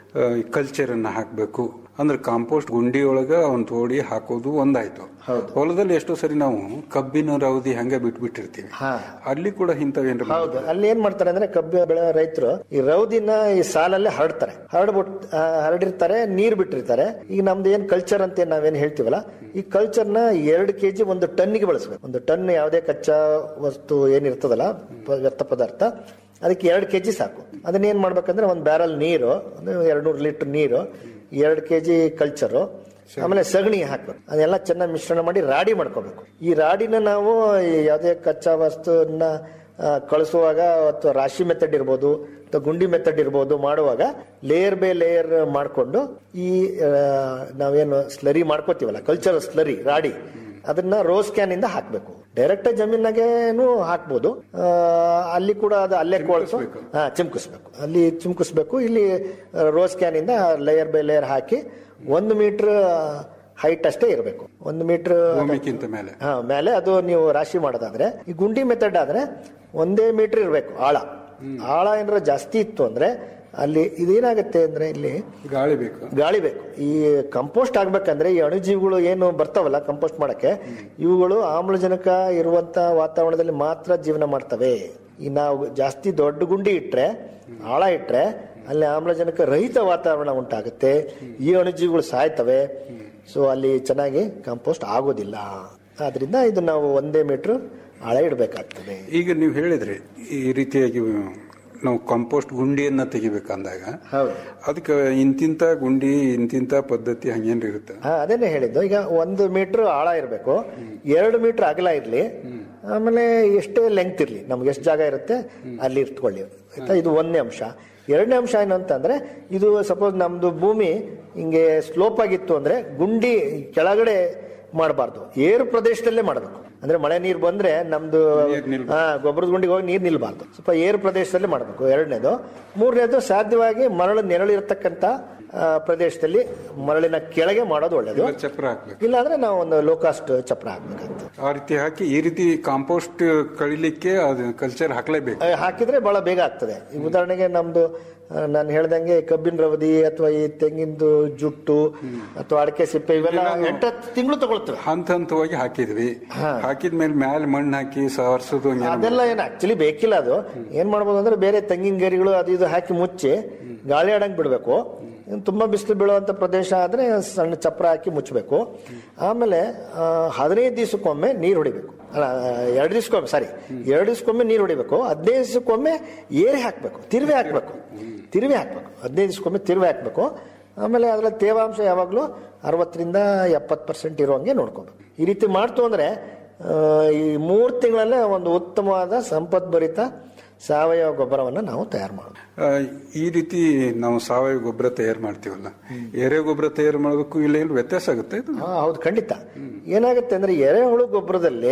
ಕಲ್ಚರ್ ಅನ್ನ ಹಾಕಬೇಕು ಅಂದ್ರೆ ಕಾಂಪೋಸ್ಟ್ ಗುಂಡಿ ಒಳಗ ಅವನ್ ತೋಡಿ ಹಾಕೋದು ಒಂದಾಯ್ತು ಹೌದು. ಹೊಲದಲ್ಲಿ ಎಷ್ಟೋ ಸರಿ ನಾವು ಕಬ್ಬಿನ ರವದಿ ಹಂಗೆ ಬಿಟ್ಬಿಟ್ಟಿರ್ತೀವಿ ಹಾ ಅಲ್ಲಿ ಕೂಡ ಇಂಥವೇನ್ರ ಹೌದು ಅಲ್ಲಿ ಏನ್ ಮಾಡ್ತಾರೆ ಅಂದ್ರೆ ಕಬ್ಬು ಬೆಳೆ ರೈತರು ಈ ರೌದಿನ ಈ ಸಾಲಲ್ಲೇ ಹರಡ್ತಾರೆ ಹರಡ್ಬಿಟ್ ಆ, ಹರಡಿರ್ತಾರೆ ನೀರ್ ಬಿಟ್ಟಿರ್ತಾರೆ ಈಗ ನಮ್ದು ಏನ್ ಕಲ್ಚರ್ ಅಂತ ಏನ್ ನಾವೇನ್ ಹೇಳ್ತೀವಲ್ಲ ಈ ಕಲ್ಚರ್ ನ ಎರಡು ಕೆಜಿ ಒಂದು ಟನ್ನಿಗೆ ಬಳಸಬೇಕು ಒಂದು ಟನ್ ಯಾವುದೇ ಕಚ್ಚಾ ವಸ್ತು ಏನಿರ್ತದಲ್ಲ ಪ- ವ್ಯರ್ಥ ಪದಾರ್ಥ ಅದಕ್ಕೆ ಎರಡು ಕೆಜಿ ಸಾಕು ಅದನ್ನ ಏನ್ ಮಾಡ್ಬೇಕಂದ್ರೆ ಒಂದು ಬ್ಯಾರಲ್ ನೀರು ಅಂದ್ರೆ ಎರಡು ನೂರು ಲೀಟರ್ ನೀರು ಎರಡು ಕೆಜಿ ಕಲ್ಚರು ಆಮೇಲೆ ಸಗಣಿ ಹಾಕ್ಬೇಕು ಅದೆಲ್ಲ ಚೆನ್ನಾಗಿ ಮಿಶ್ರಣ ಮಾಡಿ ರಾಡಿ ಮಾಡ್ಕೋಬೇಕು ಈ ರಾಡಿನ ನಾವು ಈ ಯಾವುದೇ ಕಚ್ಚಾ ವಸ್ತುವನ್ನ ಆ, ಕಳಿಸುವಾಗ ಅಥವಾ ರಾಶಿ ಮೆಥಡ್ ಇರ್ಬೋದು ಅಥವಾ ಗುಂಡಿ ಮೆಥಡ್ ಇರ್ಬೋದು ಮಾಡುವಾಗ ಲೇಯರ್ ಬೈ ಲೇಯರ್ ಮಾಡಿಕೊಂಡು ಈ ಆ, ನಾವೇನು ಸ್ಲರಿ ಮಾಡ್ಕೋತೀವಲ್ಲ ಕಲ್ಚರ್ ಸ್ಲರಿ ರಾಡಿ ಅದನ್ನ ರೋಸ್ ಕ್ಯಾನ್ ಇಂದ ಹಾಕ್ಬೇಕು ಡೈರೆಕ್ಟ್ ಜಮೀನಾಗೇನು ಹಾಕ್ಬೋದು ಆ, ಅಲ್ಲಿ ಕೂಡ ಅದು ಅಲ್ಲೇ ಕೊಳ್ತು ಹಾ ಚಿಮ್ಕಿಸ್ಬೇಕು ಅಲ್ಲಿ ಚಿಮ್ಕಿಸ್ಬೇಕು ಇಲ್ಲಿ ರೋಸ್ ಕ್ಯಾನ್ ಇಂದ ಲೇಯರ್ ಬೈ ಲೇಯರ್ ಹಾಕಿ ಒಂದು ಮೀಟರ್ ಹೈಟ್ ಅಷ್ಟೇ ಇರಬೇಕು ಒಂದು ಮೀಟರ್ ಭೂಮಿಗಿಂತ ಮೇಲೆ ಹಾ ಮೇಲೆ ಅದು ನೀವು ರಾಶಿ ಮಾಡೋದಾದ್ರೆ ಈ ಗುಂಡಿ ಮೆಥಡ್ ಆದ್ರೆ ಒಂದೇ ಮೀಟರ್ ಇರಬೇಕು ಆಳ ಆಳ ಏನಾರ ಜಾಸ್ತಿ ಇತ್ತು ಅಂದ್ರೆ ಅಲ್ಲಿ ಇದೇನಾಗುತ್ತೆ ಅಂದ್ರೆ ಇಲ್ಲಿ ಗಾಳಿ ಬೇಕು ಗಾಳಿ ಬೇಕು ಈ ಕಂಪೋಸ್ಟ್ ಆಗ್ಬೇಕಂದ್ರೆ ಈ ಅಣುಜೀವಿಗಳು ಏನು ಬರ್ತಾವಲ್ಲ ಕಂಪೋಸ್ಟ್ ಮಾಡಕ್ಕೆ ಇವುಗಳು ಆಮ್ಲಜನಕ ಇರುವಂತ ವಾತಾವರಣದಲ್ಲಿ ಮಾತ್ರ ಜೀವನ ಮಾಡ್ತವೆ ಈ ನಾವು ಜಾಸ್ತಿ ದೊಡ್ಡ ಗುಂಡಿ ಇಟ್ರೆ ಆಳ ಇಟ್ರೆ ಅಲ್ಲಿ ಆಮ್ಲಜನಕ ರಹಿತ ವಾತಾವರಣ ಉಂಟಾಗುತ್ತೆ ಈ ಅಣುಜೀವಿಗಳು ಸಾಯ್ತವೆ ಸೊ ಅಲ್ಲಿ ಚೆನ್ನಾಗಿ ಕಂಪೋಸ್ಟ್ ಆಗೋದಿಲ್ಲ ಆದ್ರಿಂದ ಇದು ನಾವು ಒಂದೇ ಮೀಟರ್ ಆಳ ಇಡಬೇಕಾಗ್ತದೆ ಈಗ ನೀವು ಹೇಳಿದ್ರಿ ಈ ರೀತಿಯಾಗಿ ನಾವು ಕಾಂಪೋಸ್ಟ್ ಗುಂಡಿಯನ್ನ ತೆಗಿಬೇಕಂದಾಗ ಹೌದು ಅದಕ್ಕೆ ಇಂತಿಂತ ಗುಂಡಿ ಇಂತಿಂತ ಪದ್ಧತಿ ಹಂಗೇನ್ರ ಇರುತ್ತೆ ಹಾ ಅದೇನೆ ಹೇಳಿದ್ದು ಈಗ ಒಂದು ಮೀಟರ್ ಆಳ ಇರಬೇಕು ಎರಡು ಮೀಟರ್ ಅಗಲ ಇರಲಿ ಆಮೇಲೆ ಎಷ್ಟೇ ಲೆಂತ್ ಇರಲಿ ನಮ್ಗೆ ಎಷ್ಟು ಜಾಗ ಇರುತ್ತೆ ಅಲ್ಲಿ ಇಟ್ಕೊಳ್ಳಿ ಆಯ್ತಾ ಇದು ಒಂದನೇ ಅಂಶ ಎರಡನೇ ಅಂಶ ಏನು ಅಂತಂದ್ರೆ ಇದು ಸಪೋಸ್ ನಮ್ದು ಭೂಮಿ ಹಿಂಗೆ ಸ್ಲೋಪ್ ಆಗಿತ್ತು ಅಂದ್ರೆ ಗುಂಡಿ ಕೆಳಗಡೆ ಮಾಡಬಾರ್ದು ಏರು ಪ್ರದೇಶದಲ್ಲೇ ಮಾಡಬೇಕು ಅಂದ್ರೆ ಮಳೆ ನೀರು ಬಂದ್ರೆ ನಮ್ದು ಹಾ ಗೊಬ್ಬರದ ಗುಂಡಿಗೆ ಹೋಗಿ ನೀರು ನಿಲ್ಬಾರ್ದು ಸ್ವಲ್ಪ ಏರು ಪ್ರದೇಶದಲ್ಲಿ ಮಾಡಬೇಕು ಎರಡನೇದು ಮೂರನೇದು ಸಾಧ್ಯವಾಗಿ ಮರಳು ನೆರಳಿರ್ತಕ್ಕಂಥ ಆ, ಪ್ರದೇಶದಲ್ಲಿ ಮರಳಿನ ಕೆಳಗೆ ಮಾಡೋದು ಒಳ್ಳೇದು ಇಲ್ಲ ಚಪ್ರ ಹಾಕ್ಬೇಕು ಇಲ್ಲಾಂದ್ರೆ ನಾವು ಒಂದು ಲೋ ಕಾಸ್ಟ್ ಚಪ್ರ ಹಾಕ್ಬೇಕಂತ ಆ ರೀತಿ ಹಾಕಿ ಈ ರೀತಿ ಕಾಂಪೋಸ್ಟ್ ಕಳಿಲಿಕ್ಕೆ ಅದು ಕಲ್ಚರ್ ಹಾಕ್ಲೇಬೇಕು ಆ, ಹಾಕಿದ್ರೆ ಬಹಳ ಬೇಗ ಆಗ್ತದೆ ಈ ಉದಾಹರಣೆಗೆ ನಮ್ದು ನಾನು ಹೇಳ್ದಂಗೆ ಕಬ್ಬಿನ ರವದಿ ಅಥವಾ ಈ ತೆಂಗಿನದು ಜುಟ್ಟು ಅಥವಾ ಅಡಕೆ ಸಿಪ್ಪೆ ಇವೆಲ್ಲ ಎಂಟತ್ತು ತಿಂಗಳು ತಗೊಳ್ತವೆ ಹಂತ ಹಂತವಾಗಿ ಹಾಕಿದ್ವಿ ಹಾಕಿದ್ಮೇಲೆ ಮ್ಯಾಲ ಮಣ್ಣು ಹಾಕಿ ಸಾರಿಸೋದು ಹಂಗೇನು ಅದೆಲ್ಲ ಏನು ಆಕ್ಚುಲಿ ಬೇಕಿಲ್ಲ ಅದು ಏನ್ ಮಾಡ್ಬೋದು ಅಂದ್ರೆ ಬೇರೆ ತೆಂಗಿನ ಗರಿಗಳು ಅದು ಇದು ಹಾಕಿ ಮುಚ್ಚಿ ಗಾಳಿ ಆಡಂಗ್ ಬಿಡಬೇಕು ತುಂಬಾ ಬಿಸಿಲು ಬೀಳುವಂತ ಪ್ರದೇಶ ಆದ್ರೆ ಸಣ್ಣ ಚಪ್ರ ಹಾಕಿ ಮುಚ್ಚಬೇಕು ಆಮೇಲೆ ಆ, ಹದಿನೈದು ದಿವಸಕ್ಕೊಮ್ಮೆ ನೀರು ಹೊಡಿಬೇಕು ಅಲ್ಲ ಎರಡು ದಿವಸಕ್ಕೊಮ್ಮೆ ಸಾರಿ ಎರಡು ದಿವಸಕ್ಕೊಮ್ಮೆ ನೀರು ಹೊಡಿಬೇಕು ಹದಿನೈದು ದಿವಸಕ್ಕೊಮ್ಮೆ ಏರಿ ಹಾಕ್ಬೇಕು ತಿರುವೆ ಹಾಕ್ಬೇಕು ತಿರುವೆ ಹಾಕ್ಬೇಕು ಹದಿನೈದು ದಿವಸಕ್ಕೊಮ್ಮೆ ತಿರುವೆ ಹಾಕ್ಬೇಕು ಆಮೇಲೆ ಅದರ ತೇವಾಂಶ ಯಾವಾಗಲೂ ಅರವತ್ತರಿಂದ ಎಪ್ಪತ್ತು ಪರ್ಸೆಂಟ್ ಇರುವಂಗೆ ನೋಡ್ಕೋಬೇಕು ಈ ರೀತಿ ಮಾಡ್ತು ಅಂದ್ರೆ ಆ, ಈ ಮೂರು ತಿಂಗಳಲ್ಲೇ ಒಂದು ಉತ್ತಮವಾದ ಸಂಪದ್ಭರಿತ ಸಾವಯವ ಗೊಬ್ಬರವನ್ನು ನಾವು ತಯಾರು ಮಾಡೋದು ಆ, ಈ ರೀತಿ ನಾವು ಸಾವಯವ ಗೊಬ್ಬರ ತಯಾರು ಮಾಡ್ತೀವಲ್ಲ ಎರೆ ಗೊಬ್ಬರ ತಯಾರು ಮಾಡೋದಕ್ಕೂ ಇಲ್ಲ ಏನು ವ್ಯತ್ಯಾಸ ಆಗುತ್ತೆ ಇದು ಹಾ ಹೌದು ಖಂಡಿತ ಏನಾಗುತ್ತೆ ಅಂದ್ರೆ ಎರೆಹುಳು ಗೊಬ್ಬರದಲ್ಲಿ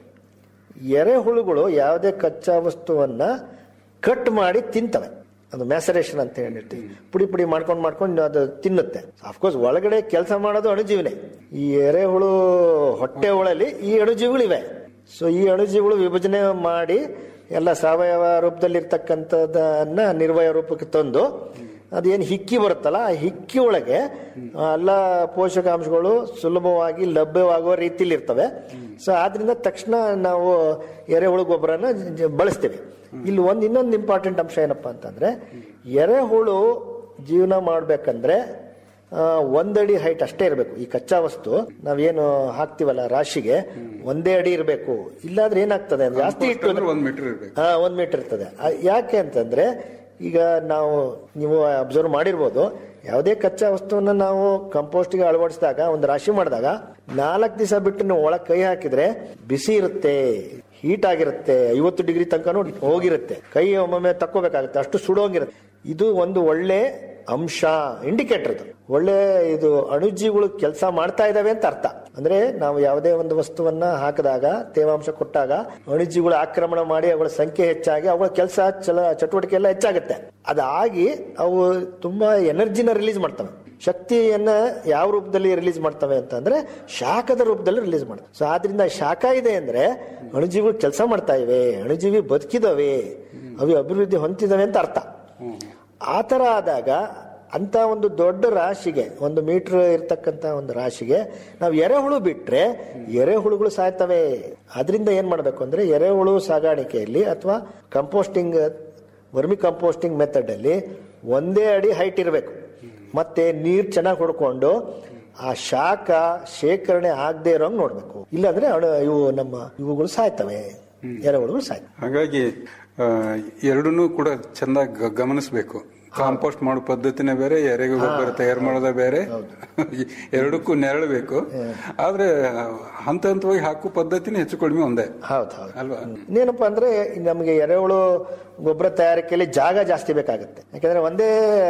ಎರೆಹುಳುಗಳು ಯಾವುದೇ ಕಚ್ಚಾ ವಸ್ತುವನ್ನ ಕಟ್ ಮಾಡಿ ತಿಂತವೆ ಅದು ಮ್ಯಾಸರೇಷನ್ ಅಂತ ಹೇಳಿರ್ತೀವಿ ಪುಡಿ ಪುಡಿ ಮಾಡ್ಕೊಂಡು ಮಾಡ್ಕೊಂಡು ಅದು ತಿನ್ನುತ್ತೆ ಅಫ್ಕೋರ್ಸ್ ಒಳಗಡೆ ಕೆಲಸ ಮಾಡೋದು ಅಣುಜೀವಿನೇ ಈ ಎರೆಹುಳು ಹೊಟ್ಟೆ ಒಳಲಿ ಈ ಅಣುಜೀವಿಗಳಿವೆ ಸೊ ಈ ಅಣುಜೀವಿಗಳು ವಿಭಜನೆ ಮಾಡಿ ಎಲ್ಲ ಸಾವಯವ ರೂಪದಲ್ಲಿ ಇರ್ತಕ್ಕಂಥದ್ದನ್ನ ನಿರ್ವಯ ರೂಪಕ್ಕೆ ತಂದು ಅದೇನು ಹಿಕ್ಕಿ ಬರುತ್ತಲ್ಲ ಆ ಹಿಕ್ಕಿ ಒಳಗೆ ಎಲ್ಲ ಪೋಷಕಾಂಶಗಳು ಸುಲಭವಾಗಿ ಲಭ್ಯವಾಗುವ ರೀತಿಯಲ್ಲಿ ಇರ್ತವೆ ಸೊ ಆದ್ರಿಂದ ತಕ್ಷಣ ನಾವು ಎರೆಹುಳು ಗೊಬ್ಬರನ ಜ- ಬಳಸ್ತೀವಿ ಇಲ್ಲಿ ಒಂದು ಇನ್ನೊಂದು ಇಂಪಾರ್ಟೆಂಟ್ ಅಂಶ ಏನಪ್ಪಾ ಅಂತಂದ್ರೆ ಎರೆಹುಳು ಜೀವನ ಮಾಡ್ಬೇಕಂದ್ರೆ ಆ, ಒಂದಡಿ ಹೈಟ್ ಅಷ್ಟೇ ಇರಬೇಕು ಈ ಕಚ್ಚಾ ವಸ್ತು ನಾವೇನು ಹಾಕ್ತಿವಲ್ಲ ರಾಶಿಗೆ ಒಂದೇ ಅಡಿ ಇರಬೇಕು ಇಲ್ಲಾಂದ್ರೆ ಏನಾಗ್ತದೆ ಅಂದ್ರೆ ಜಾಸ್ತಿ ಇಟ್ಟು ಅಂದ್ರೆ ಒಂದ್ ಮೀಟರ್ ಇರ್ಬೇಕು ಹಾ ಒಂದ್ ಮೀಟರ್ ಇರ್ತದೆ ಆ, ಯಾಕೆ ಅಂತಂದ್ರೆ ಈಗ ನಾವು ನೀವು ಅಬ್ಸರ್ವ್ ಮಾಡಿರ್ಬೋದು ಯಾವುದೇ ಕಚ್ಚಾ ವಸ್ತುವನ್ನ ನಾವು ಕಂಪೋಸ್ಟ್ಗೆ ಅಳವಡಿಸಿದಾಗ ಒಂದು ರಾಶಿ ಮಾಡಿದಾಗ ನಾಲ್ಕು ದಿವಸ ಬಿಟ್ಟು ನೀವು ಒಳಗೆ ಕೈ ಹಾಕಿದ್ರೆ ಬಿಸಿ ಇರುತ್ತೆ ಹೀಟ್ ಆಗಿರುತ್ತೆ ಐವತ್ತು ಡಿಗ್ರಿ ತನಕನೂ ಹೋಗಿರುತ್ತೆ ಕೈ ಒಮ್ಮೊಮ್ಮೆ ತಕ್ಕೋಬೇಕಾಗುತ್ತೆ ಅಷ್ಟು ಸುಡೋಂಗಿರುತ್ತೆ ಇದು ಒಂದು ಒಳ್ಳೆ ಅಂಶ ಇಂಡಿಕೇಟರ್ ಇದು ಒಳ್ಳೆ ಇದು ಅಣುಜೀವಿಗಳು ಕೆಲಸ ಮಾಡ್ತಾ ಇದಾವೆ ಅಂತ ಅರ್ಥ ಅಂದ್ರೆ ನಾವು ಯಾವುದೇ ಒಂದು ವಸ್ತುವನ್ನ ಹಾಕಿದಾಗ ತೇವಾಂಶ ಕೊಟ್ಟಾಗ ಅಣುಜೀವಿಗಳು ಆಕ್ರಮಣ ಮಾಡಿ ಅವುಗಳ ಸಂಖ್ಯೆ ಹೆಚ್ಚಾಗಿ ಅವುಗಳ ಕೆಲಸ ಚಲ ಚಟುವಟಿಕೆ ಎಲ್ಲ ಹೆಚ್ಚಾಗುತ್ತೆ ಅದಾಗಿ ಅವು ತುಂಬಾ ಎನರ್ಜಿನ ರಿಲೀಸ್ ಮಾಡ್ತವೆ ಶಕ್ತಿಯನ್ನ ಯಾವ ರೂಪದಲ್ಲಿ ರಿಲೀಸ್ ಮಾಡ್ತವೆ ಅಂತಂದ್ರೆ ಶಾಖದ ರೂಪದಲ್ಲಿ ರಿಲೀಸ್ ಮಾಡ್ತವೆ ಸೊ ಆದ್ರಿಂದ ಶಾಖ ಇದೆ ಅಂದ್ರೆ ಅಣುಜೀವಿಗಳು ಕೆಲಸ ಮಾಡ್ತಾ ಇವೆ ಅಣುಜೀವಿ ಬದುಕಿದವೆ ಅವು ಅಭಿವೃದ್ಧಿ ಹೊಂದಿದವೆ ಅಂತ ಅರ್ಥ ಆ ಥರ ಆದಾಗ ಅಂತ ಒಂದು ದೊಡ್ಡ ರಾಶಿಗೆ ಒಂದು ಮೀಟರ್ ಇರ್ತಕ್ಕಂತ ಒಂದು ರಾಶಿಗೆ ನಾವು ಎರೆಹುಳು ಬಿಟ್ರೆ ಎರೆಹುಳುಗಳು ಸಾಯ್ತವೆ ಅದರಿಂದ ಏನ್ ಮಾಡಬೇಕು ಅಂದ್ರೆ ಎರೆಹುಳು ಸಾಗಾಣಿಕೆಯಲ್ಲಿ ಅಥವಾ ಕಂಪೋಸ್ಟಿಂಗ್ ವರ್ಮಿ ಕಂಪೋಸ್ಟಿಂಗ್ ಮೆಥಡ್ ಅಲ್ಲಿ ಒಂದೇ ಅಡಿ ಹೈಟ್ ಇರಬೇಕು ಮತ್ತೆ ನೀರ್ ಚೆನ್ನಾಗಿ ಹೊಡ್ಕೊಂಡು ಆ ಶಾಖ ಶೇಖರಣೆ ಆಗದೆ ಇರೋಂಗ್ ನೋಡ್ಬೇಕು ಇಲ್ಲಾಂದ್ರೆ ಅಣು ಇವು ನಮ್ಮ ಇವುಗಳು ಸಾಯ್ತವೆ ಎರೆಹುಳುಗಳು ಸಾಯ್ತವೆ ಹಾಗಾಗಿ ಎರಡನ್ನೂ ಕೂಡ ಚೆಂದಾಗಿ ಗಮನಿಸಬೇಕು ಕಾಂಪೋಸ್ಟ್ ಮಾಡೋ ಪದ್ಧತಿನೇ ಬೇರೆ ಎರೆಗೆ ಗೊಬ್ಬರ ತಯಾರು ಮಾಡೋದೇ ಬೇರೆ ಎರಡಕ್ಕೂ ನೆರಳಬೇಕು ಆದ್ರೆ ಹಂತ ಹಂತವಾಗಿ ಹಾಕೋ ಪದ್ಧತಿನೇ ಹೆಚ್ಚು ಕಡಿಮೆ ಒಂದೇ ಹೌದು ಹೌದು ಅಲ್ವಾ ಇನ್ನೇನಪ್ಪ ಅಂದ್ರೆ ನಮಗೆ ಎರೆಹುಳು ಗೊಬ್ಬರ ತಯಾರಿಕೆಯಲ್ಲಿ ಜಾಗ ಜಾಸ್ತಿ ಬೇಕಾಗುತ್ತೆ ಯಾಕಂದ್ರೆ ಒಂದೇ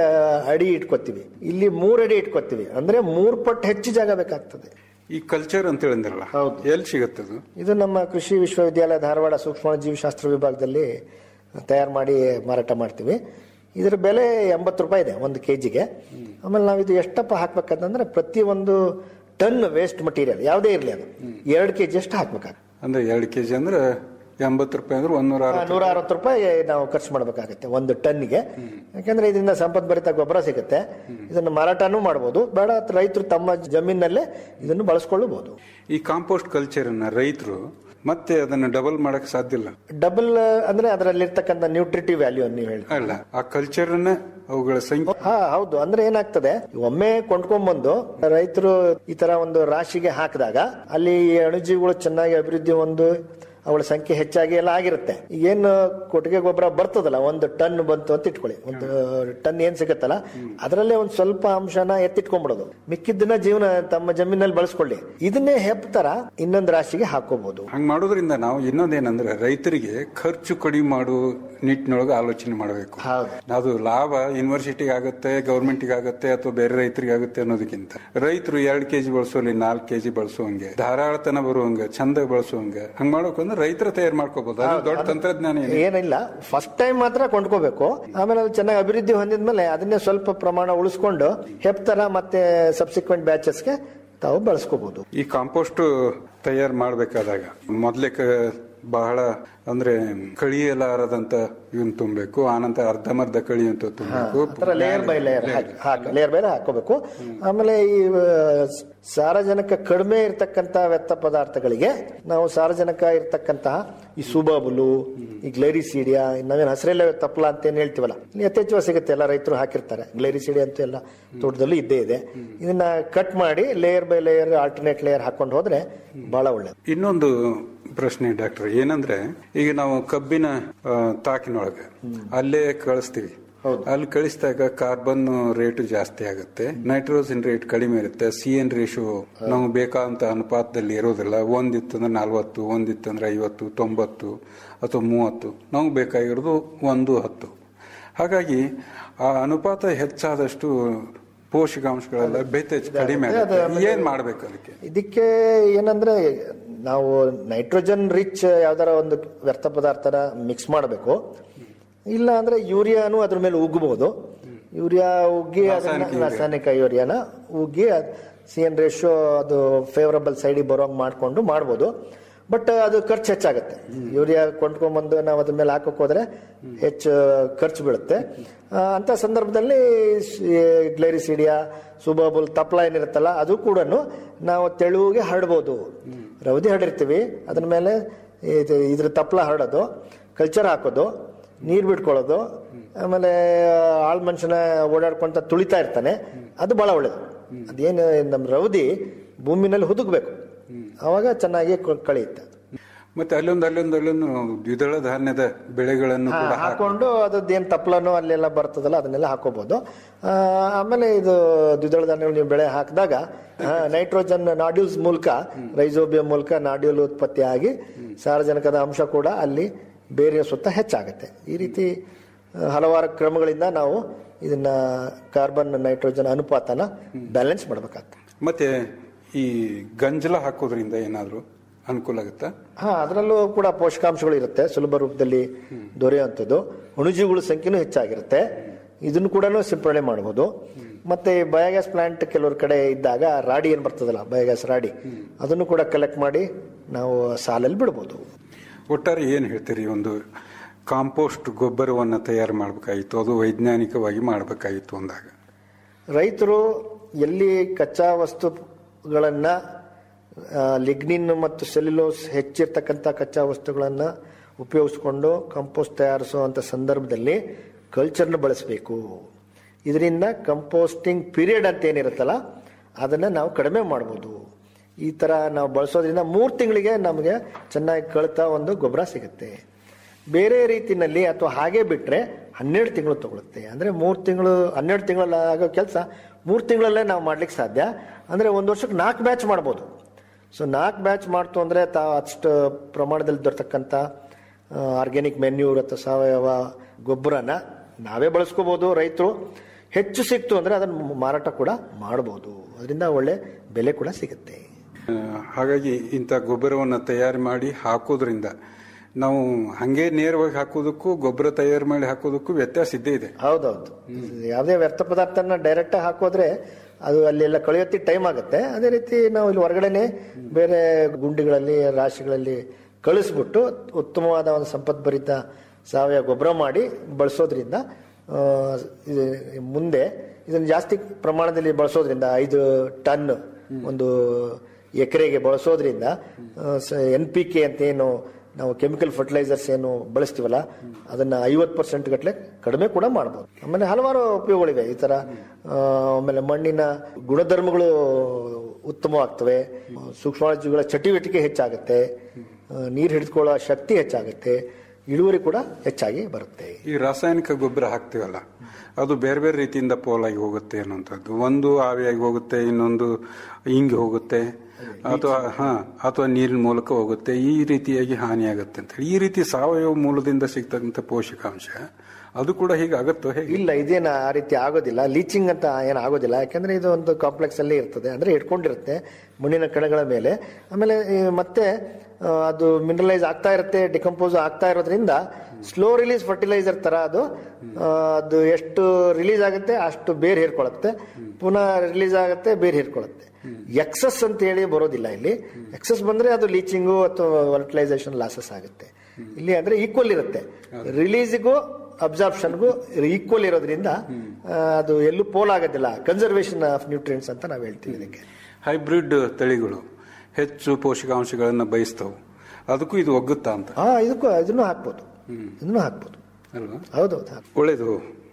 ಅಡಿ ಇಟ್ಕೋತೀವಿ ಇಲ್ಲಿ ಮೂರ್ ಅಡಿ ಇಟ್ಕೋತೀವಿ ಅಂದ್ರೆ ಮೂರ್ ಪಟ್ಟು ಹೆಚ್ಚು ಜಾಗ ಬೇಕಾಗ್ತದೆ ಈ ಕಲ್ಚರ್ ಅಂತ ಹೇಳಿದ್ರಲ್ಲ ಹೌದು. ಎಲ್ಲಿ ಸಿಗತ್ತದು ಇದು ನಮ್ಮ ಕೃಷಿ ವಿಶ್ವವಿದ್ಯಾಲಯ ಧಾರವಾಡ ಸೂಕ್ಷ್ಮ ಜೀವಶಾಸ್ತ್ರ ವಿಭಾಗದಲ್ಲಿ ತಯಾರು ಮಾಡಿ ಮಾರಾಟ ಮಾಡ್ತೀವಿ ಇದರ ಬೆಲೆ ಎಂಬತ್ತು ರೂಪಾಯಿ ಇದೆ ಒಂದು ಕೆ ಜಿಗೆ ಆಮೇಲೆ ನಾವು ಇದು ಎಷ್ಟಪ್ಪ ಹಾಕ್ಬೇಕಂತಂದ್ರೆ ಪ್ರತಿ ಒಂದು ಟನ್ ವೇಸ್ಟ್ ಮಟೀರಿಯಲ್ ಯಾವುದೇ ಇರಲಿ ಅದು ಎರಡು ಕೆ ಜಿ ಅಷ್ಟು ಹಾಕ್ಬೇಕಾಗುತ್ತೆ ಅಂದ್ರೆ ಎರಡು ಕೆಜಿ ಅಂದ್ರೆ ಎಂಬತ್ತು ರೂಪಾಯಿ ಅಂದ್ರೆ ಒಂದೂರ ಅರವತ್ತು ನೂರ ಅರವತ್ತು ರೂಪಾಯಿ ನಾವು ಖರ್ಚು ಮಾಡಬೇಕಾಗುತ್ತೆ ಒಂದು ಟನ್ನಿಗೆ ಯಾಕಂದ್ರೆ ಇದರಿಂದ ಸಂಪದ್ಭರಿತ ಗೊಬ್ಬರ ಸಿಗುತ್ತೆ ಇದನ್ನು ಮಾರಾಟನೂ ಮಾಡ್ಬೋದು ಬೇಡ ರೈತರು ತಮ್ಮ ಜಮೀನಲ್ಲೇ ಇದನ್ನು ಬಳಸ್ಕೊಳ್ಳಬಹುದು ಈ ಕಾಂಪೋಸ್ಟ್ ಕಲ್ಚರ್ ಅನ್ನ ರೈತರು ಮತ್ತೆ ಅದನ್ನ ಡಬಲ್ ಮಾಡಕ್ ಸಾಧ್ಯ ಇಲ್ಲ ಡಬಲ್ ಅಂದ್ರೆ ಅದರಲ್ಲಿರ್ತಕ್ಕಂಥ ನ್ಯೂಟ್ರಿಟಿವ್ ವ್ಯಾಲ್ಯೂ ನೀವು ಹೇಳಿ ಅಲ್ಲ ಆ ಕಲ್ಚರ್ ಅನ್ನ ಅವುಗಳ ಸಂಖ್ಯೆ ಹಾ ಹೌದು ಅಂದ್ರೆ ಏನಾಗ್ತದೆ ಒಮ್ಮೆ ಕೊಂಡ್ಕೊಂಡ್ಬಂದು ರೈತರು ಈ ತರ ಒಂದು ರಾಶಿಗೆ ಹಾಕಿದಾಗ ಅಲ್ಲಿ ಈ ಅಣುಜೀವಿಗಳು ಚೆನ್ನಾಗಿ ಅಭಿವೃದ್ಧಿ ಒಂದು ಅವಳ ಸಂಖ್ಯೆ ಹೆಚ್ಚಾಗಿ ಎಲ್ಲ ಆಗಿರುತ್ತೆ ಏನು ಕೊಟ್ಟಿಗೆ ಗೊಬ್ಬರ ಬರ್ತದಲ್ಲ ಒಂದು ಟನ್ ಬಂತು ಅಂತ ಇಟ್ಕೊಳ್ಳಿ ಒಂದು ಟನ್ ಏನ್ ಸಿಗುತ್ತಲ್ಲ ಅದರಲ್ಲೇ ಒಂದು ಸ್ವಲ್ಪ ಅಂಶನ ಎತ್ತಿಟ್ಕೊಂಡ್ಬಿಡೋದು ಮಿಕ್ಕಿದ್ದನ್ನ ಜೀವನ ತಮ್ಮ ಜಮೀನಲ್ಲಿ ಬಳಸ್ಕೊಳ್ಳಿ ಇದನ್ನೇ ಹೆಪ್ತರ ಇನ್ನೊಂದು ರಾಶಿಗೆ ಹಾಕೋಬಹುದು ಹಂಗ್ ಮಾಡೋದ್ರಿಂದ ನಾವು ಇನ್ನೊಂದೇನಂದ್ರೆ ರೈತರಿಗೆ ಖರ್ಚು ಕಡಿಮೆ ಮಾಡುವ ನಿಟ್ಟಿನೊಳಗೆ ಆಲೋಚನೆ ಮಾಡಬೇಕು ಹೌದು. ಅದು ಲಾಭ ಯೂನಿವರ್ಸಿಟಿಗೆ ಆಗುತ್ತೆ ಗೌರ್ಮೆಂಟ್ಗೆ ಆಗುತ್ತೆ ಅಥವಾ ಬೇರೆ ರೈತರಿಗೆ ಆಗುತ್ತೆ ಅನ್ನೋದಕ್ಕಿಂತ ರೈತರು ಎರಡ್ ಕೆಜಿ ಬಳಸೋಲಿ ನಾಲ್ಕು ಕೆಜಿ ಬಳಸುವಂಗೆ ಧಾರಾಳತನ ಬರುವಂಗ ಚಂದ ಬಳಸುವಂಗ ಹಂಗ್ ಮಾಡ್ಬೇಕಂದ್ರೆ ರೈತರ ತಯಾರು ಮಾಡ್ಕೋಬಹುದು ಅದು ದೊಡ್ಡ ತಂತ್ರಜ್ಞಾನ ಏನು ಏನಿಲ್ಲ ಫಸ್ಟ್ ಟೈಮ್ ಮಾತ್ರ ಕೊಂಡ್ಕೋಬೇಕು ಆಮೇಲೆ ಅದು ಚೆನ್ನಾಗಿ ಅಭಿವೃದ್ಧಿ ಹೊಂದಿದ್ಮೇಲೆ ಅದನ್ನೇ ಸ್ವಲ್ಪ ಪ್ರಮಾಣ ಉಳಿಸ್ಕೊಂಡು ಹೆಪ್ತರ ಮತ್ತೆ ಸಬ್ಸಿಕ್ವೆಂಟ್ ಬ್ಯಾಚಸ್ಗೆ ತಾವು ಬಳಸ್ಕೋಬಹುದು ಈ ಕಾಂಪೋಸ್ಟ್ ತಯಾರು ಮಾಡ್ಬೇಕಾದಾಗ ಮೊದ್ಲೇ ಕ- ಬಹಳ ಅಂದ್ರೆ ಕಳಿಯಲಾರದಂತ ಇವನ್ ತುಂಬಬೇಕು ಆನಂತರ ಅರ್ಧಮರ್ಧ ಕಳಿ ಅಂತ ತುಂಬಬೇಕು ಆತರ ಲೇಯರ್ ಬೈ ಲೇಯರ್ ಹಾಕಿ ಲೇಯರ್ ಬೈ ಹಾಕೋಬೇಕು ಆಮೇಲೆ ಈ ಆ, ಸಾರಜನಕ ಕಡಿಮೆ ಇರತಕ್ಕಂತ ವ್ಯರ್ಥ ಪದಾರ್ಥಗಳಿಗೆ ನಾವು ಸಾರಜನಕ ಇರತಕ್ಕಂತಹ ಈ ಸುಬಾಬುಲು ಈ ಗ್ಲೈರಿಸೀಡಿಯಾ ನಾವೇನು ಹಸಿರೆಲ್ಲ ತಪ್ಪಲ ಅಂತ ಏನ್ ಹೇಳ್ತೀವಲ್ಲ ಇಲ್ಲಿ ಯಥೇಚ್ಛವಾಗಿ ಸಿಗುತ್ತೆ ಎಲ್ಲ ರೈತರು ಹಾಕಿರ್ತಾರೆ ಗ್ಲೈರಿಸೀಡಿಯಾ ಅಂತೂ ಎಲ್ಲ ತೋಟದಲ್ಲೂ ಇದ್ದೇ ಇದೆ ಇದನ್ನ ಕಟ್ ಮಾಡಿ layer by layer alternate layer ಹಾಕೊಂಡು ಹೋದ್ರೆ ಬಹಳ ಒಳ್ಳೇದು ಇನ್ನೊಂದು ಪ್ರಶ್ನೆ ಡಾಕ್ಟರ್ ಏನಂದ್ರೆ ಈಗ ನಾವು ಕಬ್ಬಿನ ಆ, ತಾಕಿನೊಳಗೆ ಅಲ್ಲೇ ಕಳಿಸ್ತೀವಿ ಅಲ್ಲಿ ಕಳಿಸಿದಾಗ ಕಾರ್ಬನ್ ರೇಟ್ ಜಾಸ್ತಿ ಆಗುತ್ತೆ ನೈಟ್ರೋಜನ್ ರೇಟ್ ಕಡಿಮೆ ಇರುತ್ತೆ ಸಿ ಎನ್ ರೇಷಿಯೋ ನಮ್ಗೆ ಬೇಕಾದಂತ ಅನುಪಾತದಲ್ಲಿ ಇರೋದಿಲ್ಲ ಒಂದಿತ್ತಂದ್ರೆ ನಲ್ವತ್ತು ಒಂದಿತ್ತಂದ್ರೆ ಐವತ್ತು ತೊಂಬತ್ತು ಅಥವಾ ಮೂವತ್ತು ನಮ್ಗೆ ಬೇಕಾಗಿರೋದು ಒಂದು ಹತ್ತು ಹಾಗಾಗಿ ಆ ಅನುಪಾತ ಹೆಚ್ಚಾದಷ್ಟು ಪೋಷಕಾಂಶಗಳೆಲ್ಲ ಬೆತ್ತೆಚ್ಚು ಕಡಿಮೆ ಆಗುತ್ತೆ ಏನ್ ಮಾಡ್ಬೇಕು ಅದಕ್ಕೆ ಇದಕ್ಕೆ ಏನಂದ್ರೆ ನಾವು ನೈಟ್ರೋಜನ್ ರಿಚ್ ಯಾವ್ದಾರ ಒಂದು ವ್ಯರ್ಥ ಪದಾರ್ಥನ ಮಿಕ್ಸ್ ಮಾಡಬೇಕು ಇಲ್ಲ ಅಂದ್ರೆ ಯೂರಿಯಾನು ಅದ್ರ ಮೇಲೆ ಉಗ್ಬಹುದು ಯೂರಿಯಾ ಉಗ್ಗಿ ಅದನ್ನ ರಾಸಾಯನಿಕ ಯೂರಿಯಾನ ಉಗ್ಗಿ ಸಿ ಎನ್ ರೇಷೋ ಅದು ಫೇವರಬಲ್ ಸೈಡಿಗೆ ಬರೋಂಗ್ ಮಾಡ್ಕೊಂಡು ಮಾಡ್ಬೋದು ಬಟ್ ಅದು ಖರ್ಚು ಹೆಚ್ಚಾಗುತ್ತೆ ಯೂರಿಯಾ ಕೊಂಡ್ಕೊಂಡ್ಬಂದು ನಾವು ಅದ್ರ ಮೇಲೆ ಹಾಕೋಕ್ ಹೋದ್ರೆ ಹೆಚ್ಚು ಖರ್ಚು ಬೀಳುತ್ತೆ ಆ, ಅಂತ ಸಂದರ್ಭದಲ್ಲಿ ಗ್ಲೈರಿಸಿಡಿಯಾ ಸುಬಾಬುಲ್ ತಪ್ಲ ಏನಿರುತ್ತಲ್ಲ ಅದು ಕೂಡ ನಾವು ತೆಳುವಿಗೆ ಹರಡ್ಬೋದು ರವದಿ ಹರಡಿರ್ತೀವಿ ಅದ್ರ ಮೇಲೆ ಇದು- ಇದ್ರ ತಪ್ಲ ಹರಡೋದು ಕಲ್ಚರ್ ಹಾಕೋದು ನೀರು ಬಿಟ್ಕೊಳ್ಳೋದು ಆಮೇಲೆ ಆಳ್ ಮನುಷ್ಯನ ಓಡಾಡ್ಕೊಂತ ತುಳಿತಾ ಇರ್ತಾನೆ ಅದು ಬಹಳ ಒಳ್ಳೇದು ಅದೇನು ನಮ್ಮ ರವದಿ ಭೂಮಿನಲ್ಲಿ ಹುದುಗ್ಬೇಕು ಅವಾಗ ಚೆನ್ನಾಗಿ ಕ- ಕಳೆಯುತ್ತೆ ಮತ್ತೆ ಅಲ್ಲೊಂದು ಅಲ್ಲೊಂದು ಅಲ್ಲೊಂದು ದ್ವಿದಳ ಧಾನ್ಯದ ಬೆಳೆಗಳನ್ನು ಹಾ, ಕೂಡ ಹಾಕಿ ಹಾಕೊಂಡು ಅದೇನು ತಪ್ಪಲನು ಅಲ್ಲೆಲ್ಲ ಬರ್ತದಲ್ಲ ಅದನ್ನೆಲ್ಲ ಹಾಕೋಬಹುದು ಆ, ಆಮೇಲೆ ಇದು ದ್ವಿದಳ ಧಾನ್ಯಗಳು ನೀವು ಬೆಳೆ ಹಾಕಿದಾಗ ನೈಟ್ರೋಜನ್ ನಾಡ್ಯೂಲ್ಸ್ ಮೂಲಕ ರೈಸೋಬಿಯಂ ಮೂಲಕ ನಾಡ್ಯೂಲ್ ಉತ್ಪತ್ತಿ ಆಗಿ ಸಾರಜನಕದ ಅಂಶ ಕೂಡ ಅಲ್ಲಿ ಬೇರೆ ಸುತ್ತ ಹೆಚ್ಚಾಗುತ್ತೆ ಈ ರೀತಿ ಆ, ಹಲವಾರು ಕ್ರಮಗಳಿಂದ ನಾವು ಇದನ್ನ ಕಾರ್ಬನ್ ನೈಟ್ರೋಜನ್ ಅನುಪಾತನ ಬ್ಯಾಲೆನ್ಸ್ ಮಾಡ್ಬೇಕಾಗ್ತದೆ ಮತ್ತೆ ಈ ಗಂಜಲ ಹಾಕೋದ್ರಿಂದ ಏನಾದ್ರು ಅನುಕೂಲ ಆಗುತ್ತಾ ಹಾ ಅದರಲ್ಲೂ ಕೂಡ ಪೋಷಕಾಂಶಗಳು ಇರುತ್ತೆ ಸುಲಭ ರೂಪದಲ್ಲಿ ದೊರೆಯುವಂಥದ್ದು ಅಣುಜೀವಿಗಳ ಸಂಖ್ಯೆನೂ ಹೆಚ್ಚಾಗಿರುತ್ತೆ ಇದನ್ನು ಕೂಡ ಸಿಂಪಡಣೆ ಮಾಡಬಹುದು ಮತ್ತೆ ಬಯೋಗ್ಯಾಸ್ ಪ್ಲಾಂಟ್ ಕೆಲವ್ರ ಕಡೆ ಇದ್ದಾಗ ರಾಡಿ ಏನ್ ಬರ್ತದಲ್ಲ ಬಯೋಗ್ಯಾಸ್ ರಾಡಿ ಅದನ್ನು ಕೂಡ ಕಲೆಕ್ಟ್ ಮಾಡಿ ನಾವು ಸಾಲಲ್ಲಿ ಬಿಡ್ಬೋದು ಒಟ್ಟಾರೆ ಏನ್ ಹೇಳ್ತೀರಿ ಒಂದು ಕಾಂಪೋಸ್ಟ್ ಗೊಬ್ಬರವನ್ನ ತಯಾರು ಮಾಡ್ಬೇಕಾಗಿತ್ತು ಅದು ವೈಜ್ಞಾನಿಕವಾಗಿ ಮಾಡ್ಬೇಕಾಗಿತ್ತು ಅಂದಾಗ ರೈತರು ಎಲ್ಲಿ ಕಚ್ಚಾ ವಸ್ತುಗಳನ್ನು ಲಿಗ್ನಿನ್ ಮತ್ತು ಸೆಲ್ಯುಲೋಸ್ ಹೆಚ್ಚಿರ್ತಕ್ಕಂಥ ಕಚ್ಚಾ ವಸ್ತುಗಳನ್ನು ಉಪಯೋಗಿಸ್ಕೊಂಡು ಕಂಪೋಸ್ಟ್ ತಯಾರಿಸುವಂಥ ಸಂದರ್ಭದಲ್ಲಿ ಕಲ್ಚರ್ನ ಬಳಸಬೇಕು ಇದರಿಂದ ಕಂಪೋಸ್ಟಿಂಗ್ ಪೀರಿಯಡ್ ಅಂತ ಏನಿರುತ್ತಲ್ಲ ಅದನ್ನು ನಾವು ಕಡಿಮೆ ಮಾಡ್ಬೋದು ಈ ಥರ ನಾವು ಬಳಸೋದ್ರಿಂದ ಮೂರು ತಿಂಗಳಿಗೆ ನಮಗೆ ಚೆನ್ನಾಗಿ ಕಳಿತ ಒಂದು ಗೊಬ್ಬರ ಸಿಗುತ್ತೆ ಬೇರೆ ರೀತಿನಲ್ಲಿ ಅಥವಾ ಹಾಗೆ ಬಿಟ್ಟರೆ ಹನ್ನೆರಡು ತಿಂಗಳು ತಗೊಳುತ್ತೆ ಅಂದರೆ ಮೂರು ತಿಂಗಳು ಹನ್ನೆರಡು ತಿಂಗಳಲ್ಲಿ ಆಗೋ ಕೆಲಸ ಮೂರು ತಿಂಗಳಲ್ಲೇ ನಾವು ಮಾಡ್ಲಿಕ್ಕೆ ಸಾಧ್ಯ ಅಂದರೆ ಒಂದು ವರ್ಷಕ್ಕೆ ನಾಲ್ಕು ಬ್ಯಾಚ್ ಮಾಡ್ಬೋದು ಸೊ ನಾಲ್ಕು ಬ್ಯಾಚ್ ಮಾಡ್ತು ಅಂದರೆ ತಾ ಅಷ್ಟು ಪ್ರಮಾಣದಲ್ಲಿ ದೊರತಕ್ಕಂಥ ಆರ್ಗ್ಯಾನಿಕ್ ಮೆನ್ಯೂರ್ ಅಥವಾ ಸಾವಯವ ಗೊಬ್ಬರನ ನಾವೇ ಬಳಸ್ಕೋಬೋದು ರೈತರು ಹೆಚ್ಚು ಸಿಕ್ತು ಅಂದರೆ ಅದನ್ನು ಮಾರಾಟ ಕೂಡ ಮಾಡ್ಬೋದು ಅದರಿಂದ ಒಳ್ಳೆ ಬೆಲೆ ಕೂಡ ಸಿಗುತ್ತೆ ಆ, ಹಾಗಾಗಿ ಇಂಥ ಗೊಬ್ಬರವನ್ನು ತಯಾರು ಮಾಡಿ ಹಾಕೋದ್ರಿಂದ ನಾವು ಹಂಗೆ ನೇರವಾಗಿ ಹಾಕೋದಕ್ಕೂ ಗೊಬ್ಬರ ತಯಾರು ಮಾಡಿ ಹಾಕೋದಕ್ಕೂ ವ್ಯತ್ಯಾಸ ಇದ್ದೇ ಇದೆ ಹೌದೌದು ಯಾವುದೇ ವ್ಯರ್ಥ ಪದಾರ್ಥನ ಡೈರೆಕ್ಟ್ ಹಾಕೋದ್ರೆ ಅದು ಅಲ್ಲೆಲ್ಲ ಕಳೆಯೋತ್ತಿಗೆ ಟೈಮ್ ಆಗುತ್ತೆ ಅದೇ ರೀತಿ ನಾವು ಇಲ್ಲಿ ಹೊರಗಡೆನೆ ಬೇರೆ ಗುಂಡಿಗಳಲ್ಲಿ ರಾಶಿಗಳಲ್ಲಿ ಕಳಿಸ್ಬಿಟ್ಟು ಉತ್ತಮವಾದ ಒಂದು ಸಂಪದ್ಭರಿತ ಸಾವಯವ ಗೊಬ್ಬರ ಮಾಡಿ ಬಳಸೋದ್ರಿಂದ ಆ, ಇದು ಮುಂದೆ ಇದನ್ನು ಜಾಸ್ತಿ ಪ್ರಮಾಣದಲ್ಲಿ ಬಳಸೋದ್ರಿಂದ ಐದು ಟನ್ ಒಂದು ಎಕರೆಗೆ ಬಳಸೋದ್ರಿಂದ ಎನ್ ಪಿ ಕೆ ಅಂತ ಏನು ನಾವು ಕೆಮಿಕಲ್ ಫರ್ಟಿಲೈಸರ್ಸ್ ಏನು ಬಳಸ್ತೀವಲ್ಲ ಅದನ್ನ ಐವತ್ತು ಪರ್ಸೆಂಟ್ ಗಟ್ಟಲೆ ಕಡಿಮೆ ಕೂಡ ಮಾಡ್ಬೋದು ಆಮೇಲೆ ಹಲವಾರು ಉಪಯೋಗಗಳಿವೆ ಈ ತರ ಆ, ಆಮೇಲೆ ಮಣ್ಣಿನ ಗುಣಧರ್ಮಗಳು ಉತ್ತಮವಾಗ್ತವೆ ಸೂಕ್ಷ್ಮಾಣುಜೀವಿಗಳ ಚಟುವಟಿಕೆ ಹೆಚ್ಚಾಗುತ್ತೆ ನೀರು ಹಿಡಿದುಕೊಳ್ಳೋ ಶಕ್ತಿ ಹೆಚ್ಚಾಗುತ್ತೆ ಇಳುವರಿ ಕೂಡ ಹೆಚ್ಚಾಗಿ ಬರುತ್ತೆ ಈ ರಾಸಾಯನಿಕ ಗೊಬ್ಬರ ಹಾಕ್ತೀವಲ್ಲ ಅದು ಬೇರೆ ಬೇರೆ ರೀತಿಯಿಂದ ಪೋಲಾಗಿ ಹೋಗುತ್ತೆ ಅನ್ನುವಂಥದ್ದು ಒಂದು ಆವಿಯಾಗಿ ಹೋಗುತ್ತೆ ಇನ್ನೊಂದು ಹಿಂಗೆ ಹೋಗುತ್ತೆ ಅಥವಾ ಹಾ ಅಥವಾ ನೀರಿನ ಮೂಲಕ ಹೋಗುತ್ತೆ ಈ ರೀತಿಯಾಗಿ ಹಾನಿಯಾಗುತ್ತೆ ಅಂತ ಹೇಳಿ ಈ ರೀತಿ ಸಾವಯವ ಮೂಲದಿಂದ ಸಿಗ್ತಕ್ಕಂಥ ಪೋಷಕಾಂಶ ಅದು ಕೂಡ ಹೀಗೆ ಆಗುತ್ತೋ ಹೇಗೆ ಇಲ್ಲ ಇದೇನು ಆ ರೀತಿ ಆಗೋದಿಲ್ಲ ಲೀಚಿಂಗ್ ಅಂತ ಏನು ಆಗೋದಿಲ್ಲ ಯಾಕಂದ್ರೆ ಇದು ಒಂದು ಕಾಂಪ್ಲೆಕ್ಸ್ ಅಲ್ಲಿ ಇರ್ತದೆ ಅಂದ್ರೆ ಇಟ್ಕೊಂಡಿರುತ್ತೆ ಮಣ್ಣಿನ ಕಣಗಳ ಮೇಲೆ ಆಮೇಲೆ ಈ ಮತ್ತೆ ಆ, ಅದು ಮಿನರಲೈಸ್ ಆಗ್ತಾ ಇರುತ್ತೆ ಡಿಕಂಪೋಸ್ ಆಗ್ತಾ ಇರೋದ್ರಿಂದ ಸ್ಲೋ ರಿಲೀಸ್ ಫರ್ಟಿಲೈಸರ್ ತರ ಅದು ಆ, ಅದು ಎಷ್ಟು ರಿಲೀಸ್ ಆಗುತ್ತೆ ಅಷ್ಟು ಬೇರೆ ಹೇರ್ಕೊಳ್ಳುತ್ತೆ ಪುನಃ ರಿಲೀಸ್ ಆಗುತ್ತೆ ಬೇರೆ ಹೇರ್ಕೊಳ್ಳುತ್ತೆ ಎಕ್ಸಸ್ ಅಂತ ಹೇಳಿ ಬರೋದಿಲ್ಲ ಇಲ್ಲಿ ಎಕ್ಸಸ್ ಬಂದ್ರೆ ಅದು ಲೀಚಿಂಗು ಅಥವಾ ಫರ್ಟಿಲೈಸೇಷನ್ ಲಾಸಸ್ ಆಗುತ್ತೆ ಇಲ್ಲಿ ಅಂದ್ರೆ ಈಕ್ವಲ್ ಇರುತ್ತೆ ರಿಲೀಸಿಗೂ ಅಬ್ಸಾರ್ಪ್ಷನ್ಗೂ ಈಕ್ವಲ್ ಇರೋದ್ರಿಂದ ಆ, ಅದು ಎಲ್ಲೂ ಪೋಲ್ ಆಗೋದಿಲ್ಲ ಕನ್ಸರ್ವೇಷನ್ ಆಫ್ ನ್ಯೂಟ್ರಿಯೆಂಟ್ಸ್ ಅಂತ ನಾವು ಹೇಳ್ತೀವಿ ಇದಕ್ಕೆ ಹೈಬ್ರಿಡ್ ತಳಿಗಳು ಹೆಚ್ಚು ಪೋಷಕಾಂಶಗಳನ್ನು ಬಯಸ್ತವು ಅದಕ್ಕೂ ಇದು ಒಗ್ಗುತ್ತಾ ಅಂತ ಹಾ ಇದಕ್ಕೂ ಇದನ್ನು ಹಾಕ್ಬೋದು ಇದನ್ನು ಹಾಕ್ಬೋದು ಅಲ್ವಾ ಹೌದೌದು ಹಾಕ್- ಒಳ್ಳೆಯದು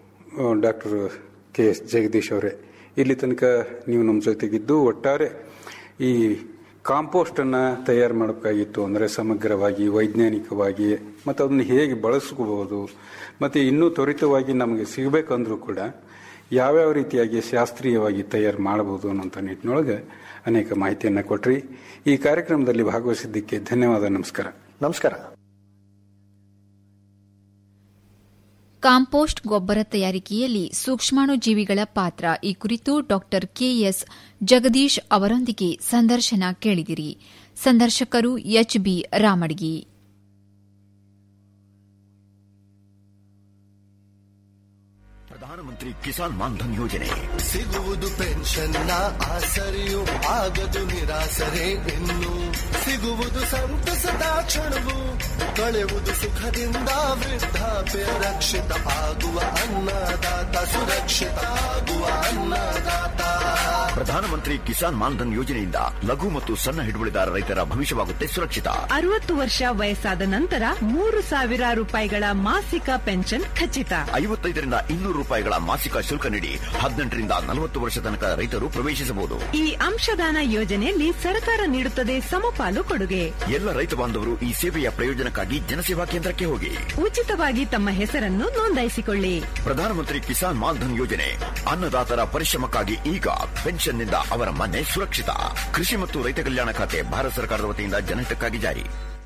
ಡಾಕ್ಟರ್ ಕೆ ಎಸ್ ಜಗದೀಶ್ ಅವರೇ ಇಲ್ಲಿ ತನಕ ನೀವು ನಮ್ಮ ಜೊತೆಗಿದ್ದು ಒಟ್ಟಾರೆ ಈ ಕಾಂಪೋಸ್ಟನ್ನು ತಯಾರು ಮಾಡಬೇಕಾಗಿತ್ತು ಅಂದರೆ ಸಮಗ್ರವಾಗಿ ವೈಜ್ಞಾನಿಕವಾಗಿ ಮತ್ತು ಅದನ್ನು ಹೇಗೆ ಬಳಸ್ಕೋಬಹುದು ಮತ್ತು ಇನ್ನೂ ತ್ವರಿತವಾಗಿ ನಮಗೆ ಸಿಗಬೇಕಂದ್ರೂ ಕೂಡ ಯಾವ್ಯಾವ ರೀತಿಯಾಗಿ ಶಾಸ್ತ್ರೀಯವಾಗಿ ತಯಾರು ಮಾಡಬಹುದು ಅನ್ನೋಂಥ ನಿಟ್ಟಿನೊಳಗೆ ಅನೇಕ ಮಾಹಿತಿಯನ್ನು ಕೊಟ್ರಿ ಈ ಕಾರ್ಯಕ್ರಮದಲ್ಲಿ ಭಾಗವಹಿಸಿದ್ದಕ್ಕೆ ಧನ್ಯವಾದ ನಮಸ್ಕಾರ ನಮಸ್ಕಾರ ಕಾಂಪೋಸ್ಟ್ ಗೊಬ್ಬರ ತಯಾರಿಕೆಯಲ್ಲಿ ಸೂಕ್ಷ್ಮಾಣು ಜೀವಿಗಳ ಪಾತ್ರ ಈ ಕುರಿತು ಡಾಕ್ಟರ್ ಕೆಎಸ್ ಜಗದೀಶ್ ಅವರೊಂದಿಗೆ ಸಂದರ್ಶನ ಕೇಳಿದಿರಿ ಸಂದರ್ಶಕರು ಎಚ್ಬಿ ರಾಮಡ್ಗಿ ಪ್ರಧಾನಮಂತ್ರಿ ಕಿಸಾನ್ ಮಾನ್ಧನ್ ಯೋಜನೆ ಸಿಗುವುದು ಪೆನ್ಷನ್ನ ಆಸರೆಯು ಆಗದು ನಿರಾಸರೆ ಇನ್ನು ಸಿಗುವುದು ಸಂತಸದ ಕ್ಷಣವು ಕಳೆಯುವುದು ಸುಖದಿಂದ ವೃದ್ಧಾಪ್ಯ ರಕ್ಷಿತ ಆಗುವ ಅನ್ನದಾತ ಸುರಕ್ಷಿತ ಆಗುವ ಅನ್ನದಾತ ಪ್ರಧಾನಮಂತ್ರಿ ಕಿಸಾನ್ ಮಾನ್ಧನ್ ಯೋಜನೆಯಿಂದ ಲಘು ಮತ್ತು ಸಣ್ಣ ಹಿಡುವಳಿದಾರ ರೈತರ ಭವಿಷ್ಯವಾಗುತ್ತೆ ಸುರಕ್ಷಿತ ಅರವತ್ತು ವರ್ಷ ವಯಸ್ಸಾದ ನಂತರ ಮೂರು ಸಾವಿರ ರೂಪಾಯಿಗಳ ಮಾಸಿಕ ಪೆನ್ಷನ್ ಖಚಿತ ಐವತ್ತೈದರಿಂದ ಇನ್ನೂರು ರೂಪಾಯಿಗಳ ಮಾಸಿಕ ಶುಲ್ಕ ನೀಡಿ ಹದಿನೆಂಟರಿಂದ ನಲವತ್ತು ವರ್ಷ ತನಕ ರೈತರು ಪ್ರವೇಶಿಸಬಹುದು ಈ ಅಂಶದಾನ ಯೋಜನೆಯಲ್ಲಿ ಸರ್ಕಾರ ನೀಡುತ್ತದೆ ಸಮಪಾಲು ಕೊಡುಗೆ ಎಲ್ಲ ರೈತ ಬಾಂಧವರು ಈ ಸೇವೆಯ ಪ್ರಯೋಜನಕ್ಕಾಗಿ ಜನಸೇವಾ ಕೇಂದ್ರಕ್ಕೆ ಹೋಗಿ ಉಚಿತವಾಗಿ ತಮ್ಮ ಹೆಸರನ್ನು ನೋಂದಾಯಿಸಿಕೊಳ್ಳಿ ಪ್ರಧಾನಮಂತ್ರಿ ಕಿಸಾನ್ ಮಾನ್ಧನ್ ಯೋಜನೆ ಅನ್ನದಾತರ ಪರಿಶ್ರಮಕ್ಕಾಗಿ ಈಗ ಪೆನ್ಷನ್ನಿಂದ ಅವರ ಮನೆ ಸುರಕ್ಷಿತ ಕೃಷಿ ಮತ್ತು ರೈತ ಕಲ್ಯಾಣ ಖಾತೆ ಭಾರತ ಸರ್ಕಾರದ ವತಿಯಿಂದ ಜನಹಿತಕ್ಕಾಗಿ ಜಾರಿ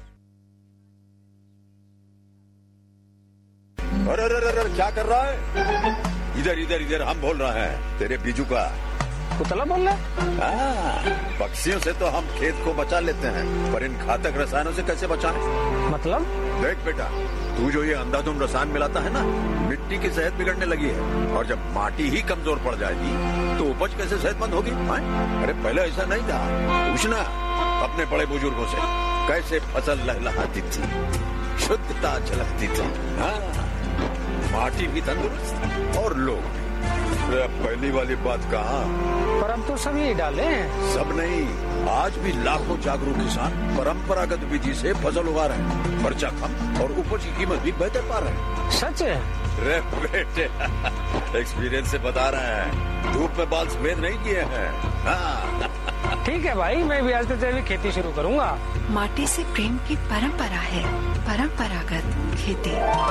अरे अरे अरे अरे, क्या कर रहा है इधर इधर इधर हम बोल रहे हैं तेरे बीजू का कुतला बोल रहा हाँ, पक्षियों से तो हम खेत को बचा लेते हैं पर इन घातक रसायनों से कैसे बचाएं? मतलब देख बेटा तू जो ये अंधाधुंध रसायन मिलाता है ना मिट्टी की सेहत बिगड़ने लगी है और जब माटी ही कमजोर पड़ जाएगी तो उपज कैसे सेहतमंद होगी हाँ? अरे पहले ऐसा नहीं था पूछना अपने बड़े बुजुर्गों से कैसे फसल लहलहाती थी शुद्धता झलकती थी हाँ माटी भी तंदुरुस्त और लोग भी अरे पहली वाली बात कहा पर अब तो सभी डाले हैं सब नहीं आज भी लाखों जागरूक किसान परंपरागत विधि से फसल उगा रहे हैं खर्चा कम और उपज की कीमत भी बेहतर पा रहे हैं सच है रे बेटे एक्सपीरियंस से बता रहे हैं धूप में बाल सफेद नहीं किए हैं हाँ ठीक है भाई मैं भी आज से जैविक खेती शुरू करूंगा माटी से प्रेम की परंपरा है परंपरागत खेती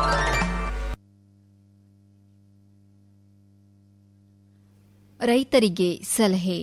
ರೈತರಿಗೆ ಸಲಹೆ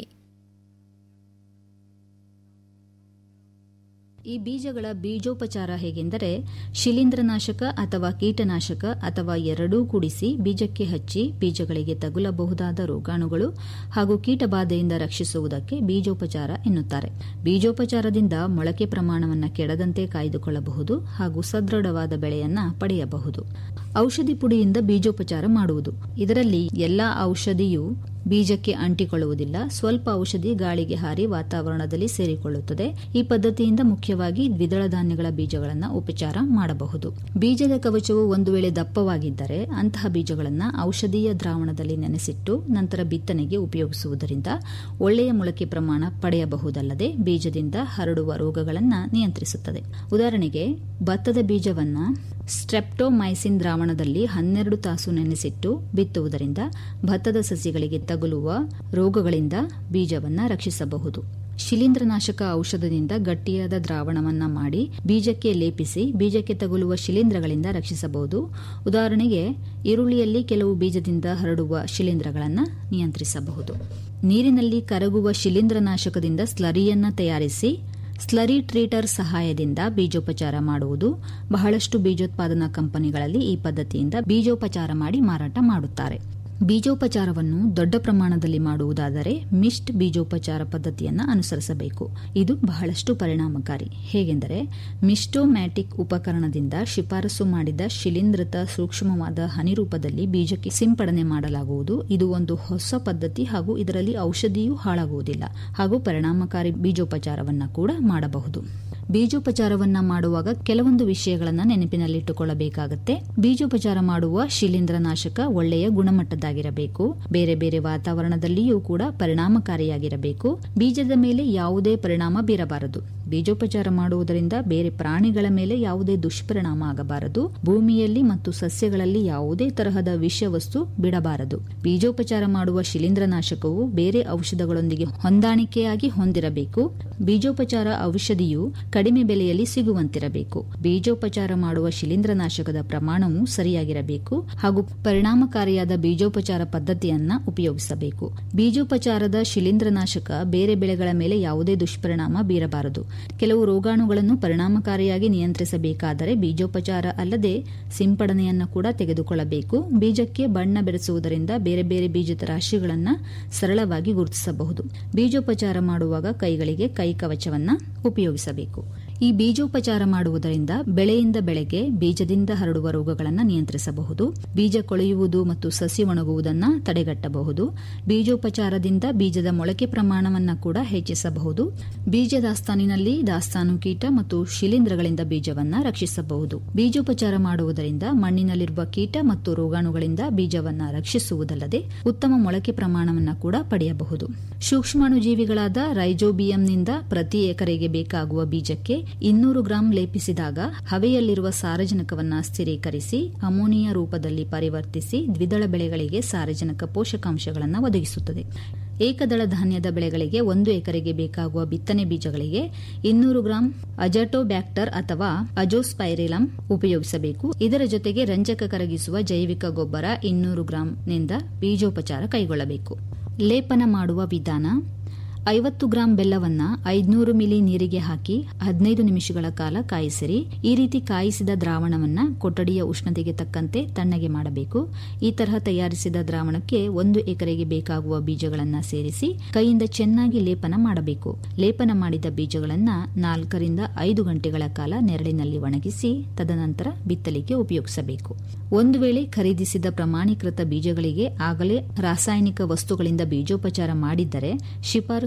ಈ ಬೀಜಗಳ ಬೀಜೋಪಚಾರ ಹೇಗೆಂದರೆ ಶಿಲೀಂಧ್ರನಾಶಕ ಅಥವಾ ಕೀಟನಾಶಕ ಅಥವಾ ಎರಡೂ ಕೂಡಿಸಿ ಬೀಜಕ್ಕೆ ಹಚ್ಚಿ ಬೀಜಗಳಿಗೆ ತಗುಲಬಹುದಾದ ರೋಗಾಣುಗಳು ಹಾಗೂ ಕೀಟಬಾಧೆಯಿಂದ ರಕ್ಷಿಸುವುದಕ್ಕೆ ಬೀಜೋಪಚಾರ ಎನ್ನುತ್ತಾರೆ ಬೀಜೋಪಚಾರದಿಂದ ಮೊಳಕೆ ಪ್ರಮಾಣವನ್ನು ಕೆಡದಂತೆ ಕಾಯ್ದುಕೊಳ್ಳಬಹುದು ಹಾಗೂ ಸದೃಢವಾದ ಬೆಳೆಯನ್ನ ಪಡೆಯಬಹುದು ಔಷಧಿ ಪುಡಿಯಿಂದ ಬೀಜೋಪಚಾರ ಮಾಡುವುದು ಇದರಲ್ಲಿ ಎಲ್ಲಾ ಔಷಧಿಯು ಬೀಜಕ್ಕೆ ಅಂಟಿಕೊಳ್ಳುವುದಿಲ್ಲ ಸ್ವಲ್ಪ ಔಷಧಿ ಗಾಳಿಗೆ ಹಾರಿ ವಾತಾವರಣದಲ್ಲಿ ಸೇರಿಕೊಳ್ಳುತ್ತದೆ ಈ ಪದ್ಧತಿಯಿಂದ ಮುಖ್ಯವಾಗಿ ದ್ವಿದಳ ಧಾನ್ಯಗಳ ಬೀಜಗಳನ್ನು ಉಪಚಾರ ಮಾಡಬಹುದು ಬೀಜದ ಕವಚವು ಒಂದು ವೇಳೆ ದಪ್ಪವಾಗಿದ್ದರೆ ಅಂತಹ ಬೀಜಗಳನ್ನು ಔಷಧೀಯ ದ್ರಾವಣದಲ್ಲಿ ನೆನೆಸಿಟ್ಟು ನಂತರ ಬಿತ್ತನೆಗೆ ಉಪಯೋಗಿಸುವುದರಿಂದ ಒಳ್ಳೆಯ ಮೊಳಕೆ ಪ್ರಮಾಣ ಪಡೆಯಬಹುದಲ್ಲದೆ ಬೀಜದಿಂದ ಹರಡುವ ರೋಗಗಳನ್ನು ನಿಯಂತ್ರಿಸುತ್ತದೆ ಉದಾಹರಣೆಗೆ ಭತ್ತದ ಬೀಜವನ್ನ ಸ್ಟ್ರೆಪ್ಟೋಮೈಸಿನ್ ದ್ರಾವಣದಲ್ಲಿ ಹನ್ನೆರಡು ತಾಸು ನೆನೆಸಿಟ್ಟು ಬಿತ್ತುವುದರಿಂದ ಭತ್ತದ ಸಸಿಗಳಿಗೆ ತಗುಲುವ ರೋಗಗಳಿಂದ ಬೀಜವನ್ನ ರಕ್ಷಿಸಬಹುದು ಶಿಲೀಂಧ್ರನಾಶಕ ಔಷಧದಿಂದ ಗಟ್ಟಿಯಾದ ದ್ರಾವಣವನ್ನ ಮಾಡಿ ಬೀಜಕ್ಕೆ ಲೇಪಿಸಿ ಬೀಜಕ್ಕೆ ತಗುಲುವ ಶಿಲೀಂಧ್ರಗಳಿಂದ ರಕ್ಷಿಸಬಹುದು ಉದಾಹರಣೆಗೆ ಈರುಳ್ಳಿಯಲ್ಲಿ ಕೆಲವು ಬೀಜದಿಂದ ಹರಡುವ ಶಿಲೀಂಧ್ರಗಳನ್ನು ನಿಯಂತ್ರಿಸಬಹುದು ನೀರಿನಲ್ಲಿ ಕರಗುವ ಶಿಲೀಂಧ್ರನಾಶಕದಿಂದ ಸ್ಲರಿಯನ್ನ ತಯಾರಿಸಿ ಸ್ಲರಿ ಟ್ರೀಟರ್ ಸಹಾಯದಿಂದ ಬೀಜೋಪಚಾರ ಮಾಡುವುದು ಬಹಳಷ್ಟು ಬೀಜೋತ್ಪಾದನಾ ಕಂಪನಿಗಳಲ್ಲಿ ಈ ಪದ್ಧತಿಯಿಂದ ಬೀಜೋಪಚಾರ ಮಾಡಿ ಮಾರಾಟ ಮಾಡುತ್ತಾರೆ ಬೀಜೋಪಚಾರವನ್ನು ದೊಡ್ಡ ಪ್ರಮಾಣದಲ್ಲಿ ಮಾಡುವುದಾದರೆ ಮಿಸ್ಟ್ ಬೀಜೋಪಚಾರ ಪದ್ಧತಿಯನ್ನು ಅನುಸರಿಸಬೇಕು ಇದು ಬಹಳಷ್ಟು ಪರಿಣಾಮಕಾರಿ ಹೇಗೆಂದರೆ ಮಿಸ್ಟೋಮ್ಯಾಟಿಕ್ ಉಪಕರಣದಿಂದ ಶಿಫಾರಸು ಮಾಡಿದ ಶಿಲೀಂಧ್ರತ ಸೂಕ್ಷ್ಮವಾದ ಹನಿ ರೂಪದಲ್ಲಿ ಬೀಜಕ್ಕೆ ಸಿಂಪಡಣೆ ಮಾಡಲಾಗುವುದು ಇದು ಒಂದು ಹೊಸ ಪದ್ಧತಿ ಹಾಗೂ ಇದರಲ್ಲಿ ಔಷಧಿಯೂ ಹಾಳಾಗುವುದಿಲ್ಲ ಹಾಗೂ ಪರಿಣಾಮಕಾರಿ ಬೀಜೋಪಚಾರವನ್ನ ಕೂಡ ಮಾಡಬಹುದು ಬೀಜೋಪಚಾರವನ್ನ ಮಾಡುವಾಗ ಕೆಲವೊಂದು ವಿಷಯಗಳನ್ನು ನೆನಪಿನಲ್ಲಿಟ್ಟುಕೊಳ್ಳಬೇಕಾಗುತ್ತೆ ಬೀಜೋಪಚಾರ ಮಾಡುವ ಶಿಲೀಂಧ್ರನಾಶಕ ಒಳ್ಳೆಯ ಗುಣಮಟ್ಟದಾಗಿರಬೇಕು ಬೇರೆ ಬೇರೆ ವಾತಾವರಣದಲ್ಲಿಯೂ ಕೂಡ ಪರಿಣಾಮಕಾರಿಯಾಗಿರಬೇಕು ಬೀಜದ ಮೇಲೆ ಯಾವುದೇ ಪರಿಣಾಮ ಬೀರಬಾರದು ಬೀಜೋಪಚಾರ ಮಾಡುವುದರಿಂದ ಬೇರೆ ಪ್ರಾಣಿಗಳ ಮೇಲೆ ಯಾವುದೇ ದುಷ್ಪರಿಣಾಮ ಆಗಬಾರದು ಭೂಮಿಯಲ್ಲಿ ಮತ್ತು ಸಸ್ಯಗಳಲ್ಲಿ ಯಾವುದೇ ತರಹದ ವಿಷವಸ್ತು ಬಿಡಬಾರದು ಬೀಜೋಪಚಾರ ಮಾಡುವ ಶಿಲೀಂಧ್ರನಾಶಕವು ಬೇರೆ ಔಷಧಗಳೊಂದಿಗೆ ಹೊಂದಾಣಿಕೆಯಾಗಿ ಹೊಂದಿರಬೇಕು ಬೀಜೋಪಚಾರ ಔಷಧಿಯು ಕಡಿಮೆ ಬೆಲೆಯಲ್ಲಿ ಸಿಗುವಂತಿರಬೇಕು ಬೀಜೋಪಚಾರ ಮಾಡುವ ಶಿಲೀಂಧ್ರನಾಶಕದ ಪ್ರಮಾಣವು ಸರಿಯಾಗಿರಬೇಕು ಹಾಗೂ ಪರಿಣಾಮಕಾರಿಯಾದ ಬೀಜೋಪಚಾರ ಪದ್ಧತಿಯನ್ನ ಉಪಯೋಗಿಸಬೇಕು ಬೀಜೋಪಚಾರದ ಶಿಲೀಂಧ್ರನಾಶಕ ಬೇರೆ ಬೆಳೆಗಳ ಮೇಲೆ ಯಾವುದೇ ದುಷ್ಪರಿಣಾಮ ಬೀರಬಾರದು ಕೆಲವು ರೋಗಾಣುಗಳನ್ನು ಪರಿಣಾಮಕಾರಿಯಾಗಿ ನಿಯಂತ್ರಿಸಬೇಕಾದರೆ ಬೀಜೋಪಚಾರ ಅಲ್ಲದೆ ಸಿಂಪಡಣೆಯನ್ನು ಕೂಡ ತೆಗೆದುಕೊಳ್ಳಬೇಕು ಬೀಜಕ್ಕೆ ಬಣ್ಣ ಬೆರೆಸುವುದರಿಂದ ಬೇರೆ ಬೇರೆ ಬೀಜದ ರಾಶಿಗಳನ್ನು ಸರಳವಾಗಿ ಗುರುತಿಸಬಹುದು ಬೀಜೋಪಚಾರ ಮಾಡುವಾಗ ಕೈಗಳಿಗೆ ಕೈ ಕವಚವನ್ನ ಉಪಯೋಗಿಸಬೇಕು ಈ ಬೀಜೋಪಚಾರ ಮಾಡುವುದರಿಂದ ಬೆಳೆಯಿಂದ ಬೆಳೆಗೆ ಬೀಜದಿಂದ ಹರಡುವ ರೋಗಗಳನ್ನು ನಿಯಂತ್ರಿಸಬಹುದು ಬೀಜ ಕೊಳೆಯುವುದು ಮತ್ತು ಸಸಿ ಒಣಗುವುದನ್ನು ತಡೆಗಟ್ಟಬಹುದು ಬೀಜೋಪಚಾರದಿಂದ ಬೀಜದ ಮೊಳಕೆ ಪ್ರಮಾಣವನ್ನು ಕೂಡ ಹೆಚ್ಚಿಸಬಹುದು ಬೀಜ ದಾಸ್ತಾನಿನಲ್ಲಿ ದಾಸ್ತಾನು ಕೀಟ ಮತ್ತು ಶಿಲೀಂಧ್ರಗಳಿಂದ ಬೀಜವನ್ನ ರಕ್ಷಿಸಬಹುದು ಬೀಜೋಪಚಾರ ಮಾಡುವುದರಿಂದ ಮಣ್ಣಿನಲ್ಲಿರುವ ಕೀಟ ಮತ್ತು ರೋಗಾಣುಗಳಿಂದ ಬೀಜವನ್ನ ರಕ್ಷಿಸುವುದಲ್ಲದೆ ಉತ್ತಮ ಮೊಳಕೆ ಪ್ರಮಾಣವನ್ನು ಕೂಡ ಪಡೆಯಬಹುದು ಸೂಕ್ಷ್ಮಾಣುಜೀವಿಗಳಾದ ರೈಜೋಬಿಯಂನಿಂದ ಪ್ರತಿ ಎಕರೆಗೆ ಬೇಕಾಗುವ ಬೀಜಕ್ಕೆ ಇನ್ನೂರು ಗ್ರಾಂ ಲೇಪಿಸಿದಾಗ ಹವೆಯಲ್ಲಿರುವ ಸಾರಜನಕವನ್ನ ಸ್ಥಿರೀಕರಿಸಿ ಅಮೋನಿಯಾ ರೂಪದಲ್ಲಿ ಪರಿವರ್ತಿಸಿ ದ್ವಿದಳ ಬೆಳೆಗಳಿಗೆ ಸಾರಜನಕ ಪೋಷಕಾಂಶಗಳನ್ನು ಒದಗಿಸುತ್ತದೆ ಏಕದಳ ಧಾನ್ಯದ ಬೆಳೆಗಳಿಗೆ ಒಂದು ಎಕರೆಗೆ ಬೇಕಾಗುವ ಬಿತ್ತನೆ ಬೀಜಗಳಿಗೆ ಇನ್ನೂರು ಗ್ರಾಂ ಅಜಟೋಬ್ಯಾಕ್ಟರ್ ಅಥವಾ ಅಜೋಸ್ಪೈರಿಲಂ ಉಪಯೋಗಿಸಬೇಕು ಇದರ ಜೊತೆಗೆ ರಂಜಕ ಕರಗಿಸುವ ಜೈವಿಕ ಗೊಬ್ಬರ ಇನ್ನೂರು ಗ್ರಾಂನಿಂದ ಬೀಜೋಪಚಾರ ಕೈಗೊಳ್ಳಬೇಕು ಲೇಪನ ಮಾಡುವ ವಿಧಾನ ಐವತ್ತು ಗ್ರಾಂ ಬೆಲ್ಲವನ್ನ ಐದ್ನೂರು ಮಿಲಿ ನೀರಿಗೆ ಹಾಕಿ ಹದಿನೈದು ನಿಮಿಷಗಳ ಕಾಲ ಕಾಯಿಸಿರಿ ಈ ರೀತಿ ಕಾಯಿಸಿದ ದ್ರಾವಣವನ್ನ ಕೊಠಡಿಯ ಉಷ್ಣತೆಗೆ ತಕ್ಕಂತೆ ತಣ್ಣಗೆ ಮಾಡಬೇಕು ಈ ತರಹ ತಯಾರಿಸಿದ ದ್ರಾವಣಕ್ಕೆ ಒಂದು ಎಕರೆಗೆ ಬೇಕಾಗುವ ಬೀಜಗಳನ್ನ ಸೇರಿಸಿ ಕೈಯಿಂದ ಚೆನ್ನಾಗಿ ಲೇಪನ ಮಾಡಬೇಕು ಲೇಪನ ಮಾಡಿದ ಬೀಜಗಳನ್ನ ನಾಲ್ಕರಿಂದ ಐದು ಗಂಟೆಗಳ ಕಾಲ ನೆರಳಿನಲ್ಲಿ ಒಣಗಿಸಿ ತದನಂತರ ಬಿತ್ತಲಿಗೆ ಉಪಯೋಗಿಸಬೇಕು ಒಂದು ವೇಳೆ ಖರೀದಿಸಿದ ಪ್ರಮಾಣೀಕೃತ ಬೀಜಗಳಿಗೆ ಆಗಲೇ ರಾಸಾಯನಿಕ ವಸ್ತುಗಳಿಂದ ಬೀಜೋಪಚಾರ ಮಾಡಿದ್ದರೆ ಶಿಫಾರಸು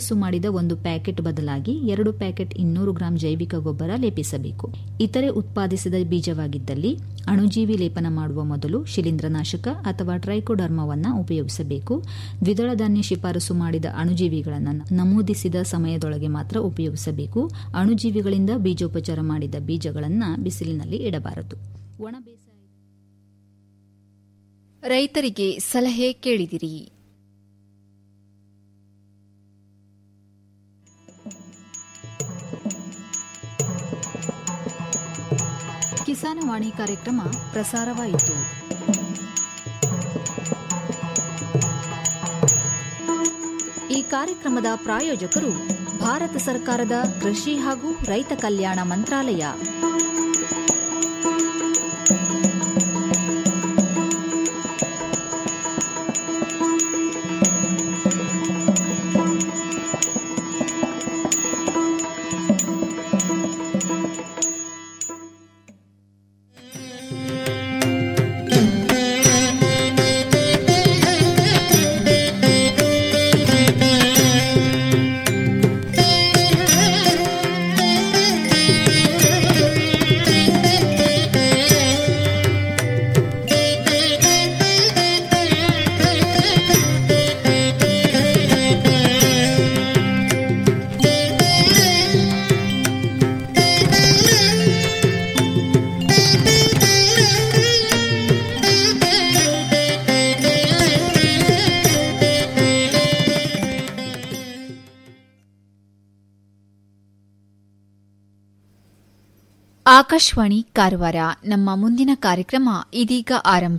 ಶಿಫಾರಸು ಮಾಡಿದ ಒಂದು ಪ್ಯಾಕೆಟ್ ಬದಲಾಗಿ ಎರಡು ಪ್ಯಾಕೆಟ್ ಇನ್ನೂರು ಗ್ರಾಂ ಜೈವಿಕ ಗೊಬ್ಬರ ಲೇಪಿಸಬೇಕು ಇತರೆ ಉತ್ಪಾದಿಸಿದ ಬೀಜವಾಗಿದ್ದಲ್ಲಿ ಅಣುಜೀವಿ ಲೇಪನ ಮಾಡುವ ಮೊದಲು ಶಿಲೀಂಧ್ರನಾಶಕ ಅಥವಾ ಟ್ರೈಕೋಡರ್ಮವನ್ನು ಉಪಯೋಗಿಸಬೇಕು ದ್ವಿದಳ ಧಾನ್ಯ ಶಿಫಾರಸು ಮಾಡಿದ ಅಣುಜೀವಿಗಳನ್ನು ನಮೂದಿಸಿದ ಸಮಯದೊಳಗೆ ಮಾತ್ರ ಉಪಯೋಗಿಸಬೇಕು ಅಣುಜೀವಿಗಳಿಂದ ಬೀಜೋಪಚಾರ ಮಾಡಿದ ಬೀಜಗಳನ್ನು ಬಿಸಿಲಿನಲ್ಲಿ ಇಡಬಾರದು ಒಣ ಬೇಸಾಯ ರೈತರಿಗೆ ಸಲಹೆ ಕೇಳಿದಿರಿ ಕಿಸಾನವಾಣಿ ಕಾರ್ಯಕ್ರಮ ಪ್ರಸಾರವಾಯಿತು ಈ ಕಾರ್ಯಕ್ರಮದ ಪ್ರಾಯೋಜಕರು ಭಾರತ ಸರ್ಕಾರದ ಕೃಷಿ ಹಾಗೂ ರೈತ ಕಲ್ಯಾಣ ಮಂತ್ರಾಲಯ ಆಕಾಶವಾಣಿ ಕಾರವಾರ ನಮ್ಮ ಮುಂದಿನ ಕಾರ್ಯಕ್ರಮ ಇದೀಗ ಆರಂಭ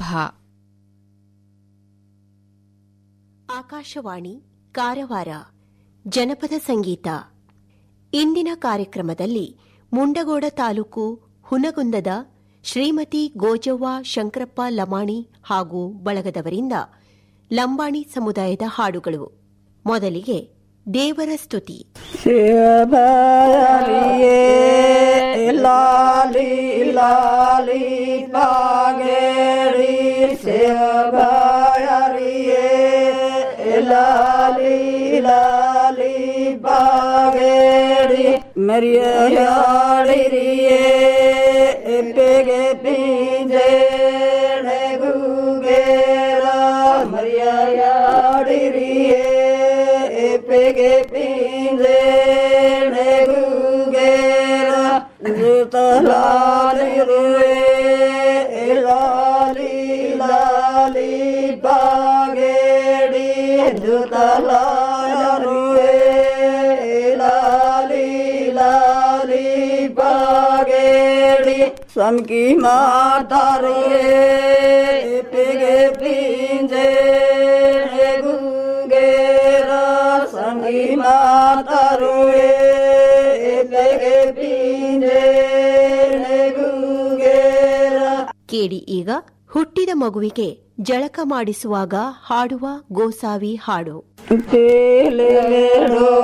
ಆಕಾಶವಾಣಿ ಕಾರವಾರ ಜನಪದ ಸಂಗೀತ ಇಂದಿನ ಕಾರ್ಯಕ್ರಮದಲ್ಲಿ ಮುಂಡಗೋಡ ತಾಲೂಕು ಹುನಗುಂದದ ಶ್ರೀಮತಿ ಗೋಜವ್ವ ಶಂಕರಪ್ಪ ಲಮಾಣಿ ಹಾಗೂ ಬಳಗದವರಿಂದ ಲಂಬಾಣಿ ಸಮುದಾಯದ ಹಾಡುಗಳು ಮೊದಲಿಗೆ ದೇವರ ಸ್ತುತಿ ಲಾಲಿ ಲಾಲಿ ಬಾಗೇರಿ ಸೇವರಿಯೇ ಲಾಲಿ ಲಾಲಿ ಬಾಗೇರಿ ಮರಿಯಾಡಿರಿಯೇ ಪೆಗೆ ಪಿಂಜೆ ಗುಗೇರ ಮರಿಯಾಡಿರಿಯೇ ಪೆಗೆ ಪಿಂಜೆ ಗುಗೇರ ಜುತಲಾಲಿರುವೆ ಲಾಲಿ ಲಾಲಿ ಬಾಗೇಡಿ ಜುತಲಾಲಿರುವೆ ಲಾಲಿ ಲಾಲಿ ಬಾಗೇಡಿ ಸಮಕಿ ಮಾತಾರುವೆ ಪಿಗೆ ಪಿಂಜೆ ಗುಂಗೇರ ಸಂಗಿ ಮಾತಾರುವೆ ಪಿಗೆ ಪಿಂಜೆ ಗುಂಗೇರ ಕೇಳಿ ಈಗ ಹುಟ್ಟಿದ ಮಗುವಿಗೆ ಜಳಕ ಮಾಡಿಸುವಾಗ ಹಾಡುವ ಗೋಸಾವಿ ಹಾಡು Pelero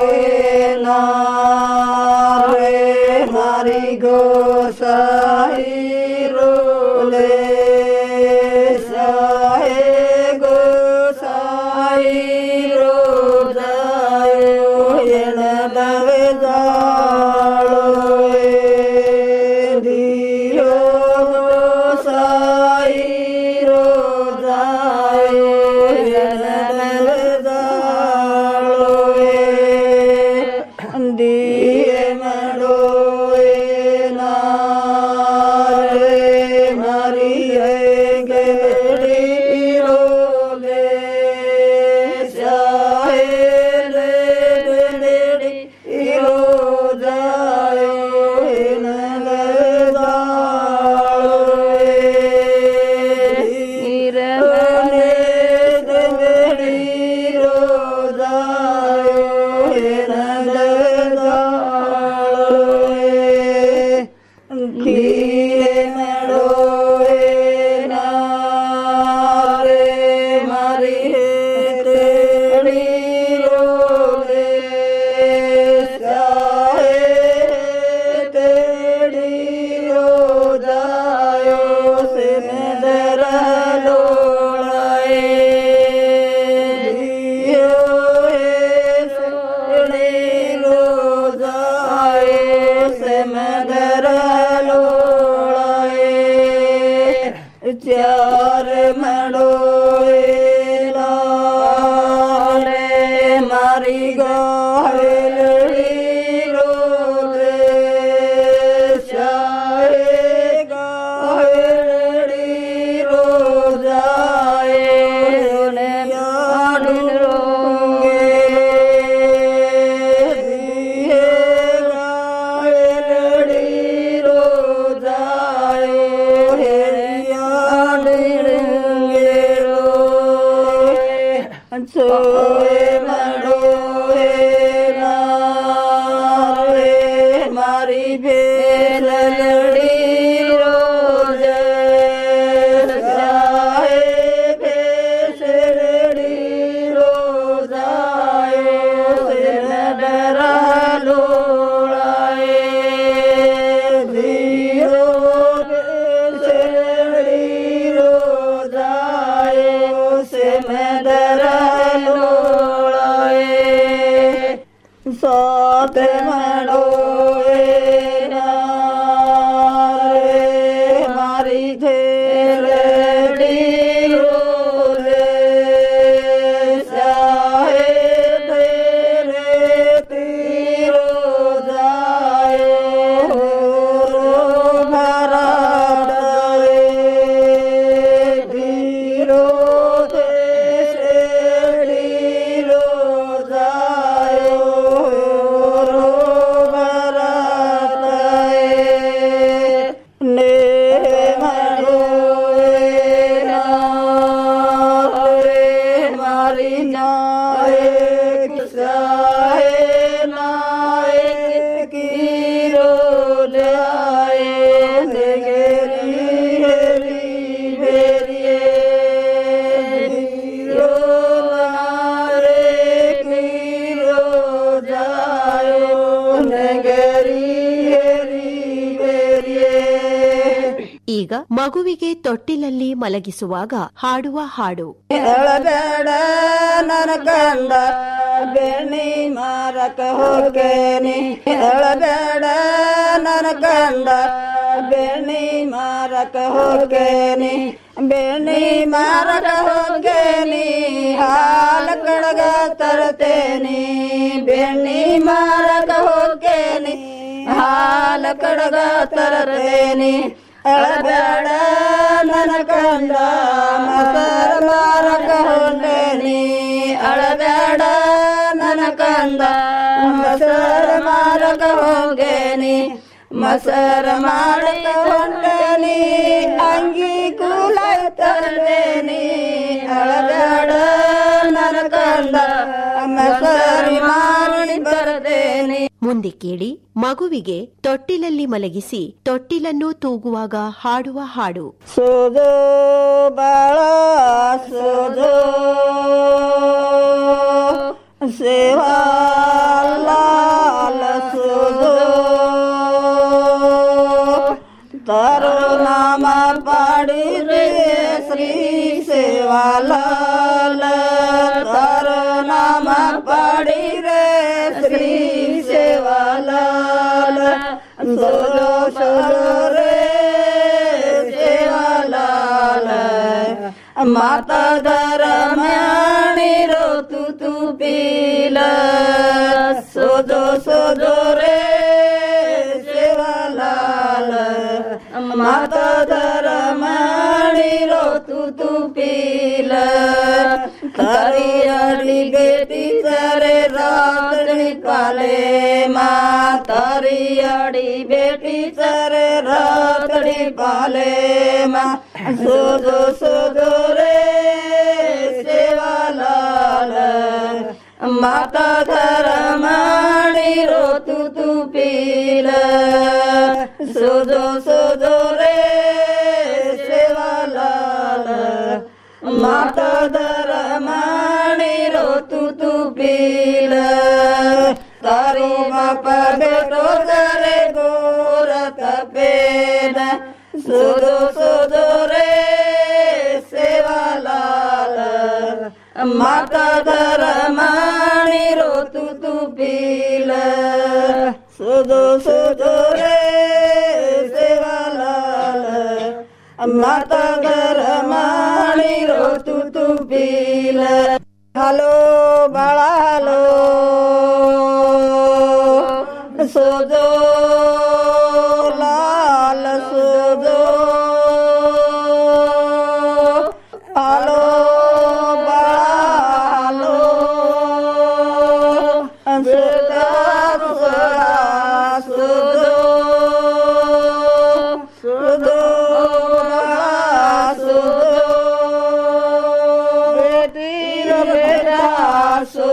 nare marigo sairo le saego sairo dayo yena dave dalo dio sairo dayo yena dave चार मडोए लाले मारी गावेलड़ी रोले शाहे गावेलड़ी रोजाए ने याडू रोगे दिए गावेलड़ी रोजाए हे याडूगे रोए सोए मडोए नारे मारी भेलड़ी रोजे जाए भेसड़ी रोजाए से डरा लोड़ाए धीरो भेसड़ी रोजाए से मैं डरा लोड़ाए सात मडोए नारे मारी घेरड़ी रोले साहे तेरे तीरो जाए हो भरा धीरो देशड़ी रो जाए रो भरा ने मरोए नारे मारी नाए किसाए नाए कीरो जाए देगेरी हेरी भेरिए धीरो नारे कीरो जाए नगरी हेरी भेरिए ಈಗ ಮಗುವಿಗೆ ತೊಟ್ಟಿಲಲ್ಲಿ ಮಲಗಿಸುವಾಗ ಹಾಡುವ ಹಾಡು ಎಳಬೇಡ ನನ ಕಂದ ಬೆಣ್ಣಿ ಮಾರಕ ಹೋಗೇನಿ ಎಳಬೇಡ ನನ ಕಂದ ಬೆಣ್ಣಿ ಮಾರಕ ಹೋಗೇನಿ ಬೆಣ್ಣಿ ಮಾರಕ ಹೋಗೇನಿ ಹಾಲ ಕಡಗ ತರ್ತೇನಿ ಬೆಣ್ಣಿ ಮಾರಕ ಹೋಗೇನಿ ಹಾಲ ಕಡಗ ತರ್ತೇನಿ ಎಳಬೇಡ ನನ ಕಂದ ಮಸರ ಮಾರಕ ಹೊಂಡೇನಿ ಅಳಬೇಡ ನನ ಕಂದ ಮಸರ ಮಾರಕ ಹೋಗೇನಿ ಮಸರ ಮಾಡಕ ಹೊಂಡೇನಿ ಅಂಗಿ ಕೂಲ ತರ್ದೇನಿ ಅಳಬೇಡ ನನ ಕಂದ ಮಸರಿ ಮಾಡಿ ಬರದೇನಿ ಮುಂದೆ ಕೇಳಿ ಮಗುವಿಗೆ ತೊಟ್ಟಿಲಲ್ಲಿ ಮಲಗಿಸಿ ತೊಟ್ಟಿಲನ್ನು ತೂಗುವಾಗ ಹಾಡುವ ಹಾಡು ಸೋದೋ ಬಾಳ ಸೋದೋ ಸೇವಾ ಲಾಲ ಸೋದೋ ತಾರೋ ನಾಮ ಪಾಡಿರೆ ಶ್ರೀ ಸೇವಾ ಲಾಲ ತಾರೋ ನಾಮ ಪಾಡಿರೆ ಶ್ರೀ ಸೇವಾ ಲಾಲ ಸೋದೋ ಸೋದೋ ರೇ ಸೇವಾ ಲಾಲ ಮಾತಾ ದರಮಣಿ ರೋ ತು ತು ಪೀಲ ಸೋದೋ ಸೋದೋ ರೇ ಸೇವಾ ಲಾಲ ಮಾತಾ ದರಮಣಿ ರೋ ತು ತು ಪೀಲ तारी बेटी सरे रातड़ी पाले माँ तारी अड़ी बेटी सरे रातड़ी पाले माँ सोदो सोदो रे सेवा लाल माता धरमाणी रो तू तू पील सोदो सोदो रे सेवा लाल ಮಾತಾ ದರಮಾಣಿ ರೋ ತು ತು ಪೀಲ ತಾರಿ ಮಾಪ ಬೇಟೋ ದರೆ ಗೋರ ತಪೇನ ಸುದು ಸುದು ರೇ ಸೇವಾ ಲಾಲ ಮಾತಾ ದರಮಾಣಿ ರೋ ತು ತು ಪೀಲ ಸುದು ಸುದು ರೇ ಸೇವಾ ಲಾಲ तगर माणी रो तू तू पील हलो बाळा हलो सोजो लाल सोजो हलो बाळा हलो सुदो सुदो सुदो बेटी रो बेटा सो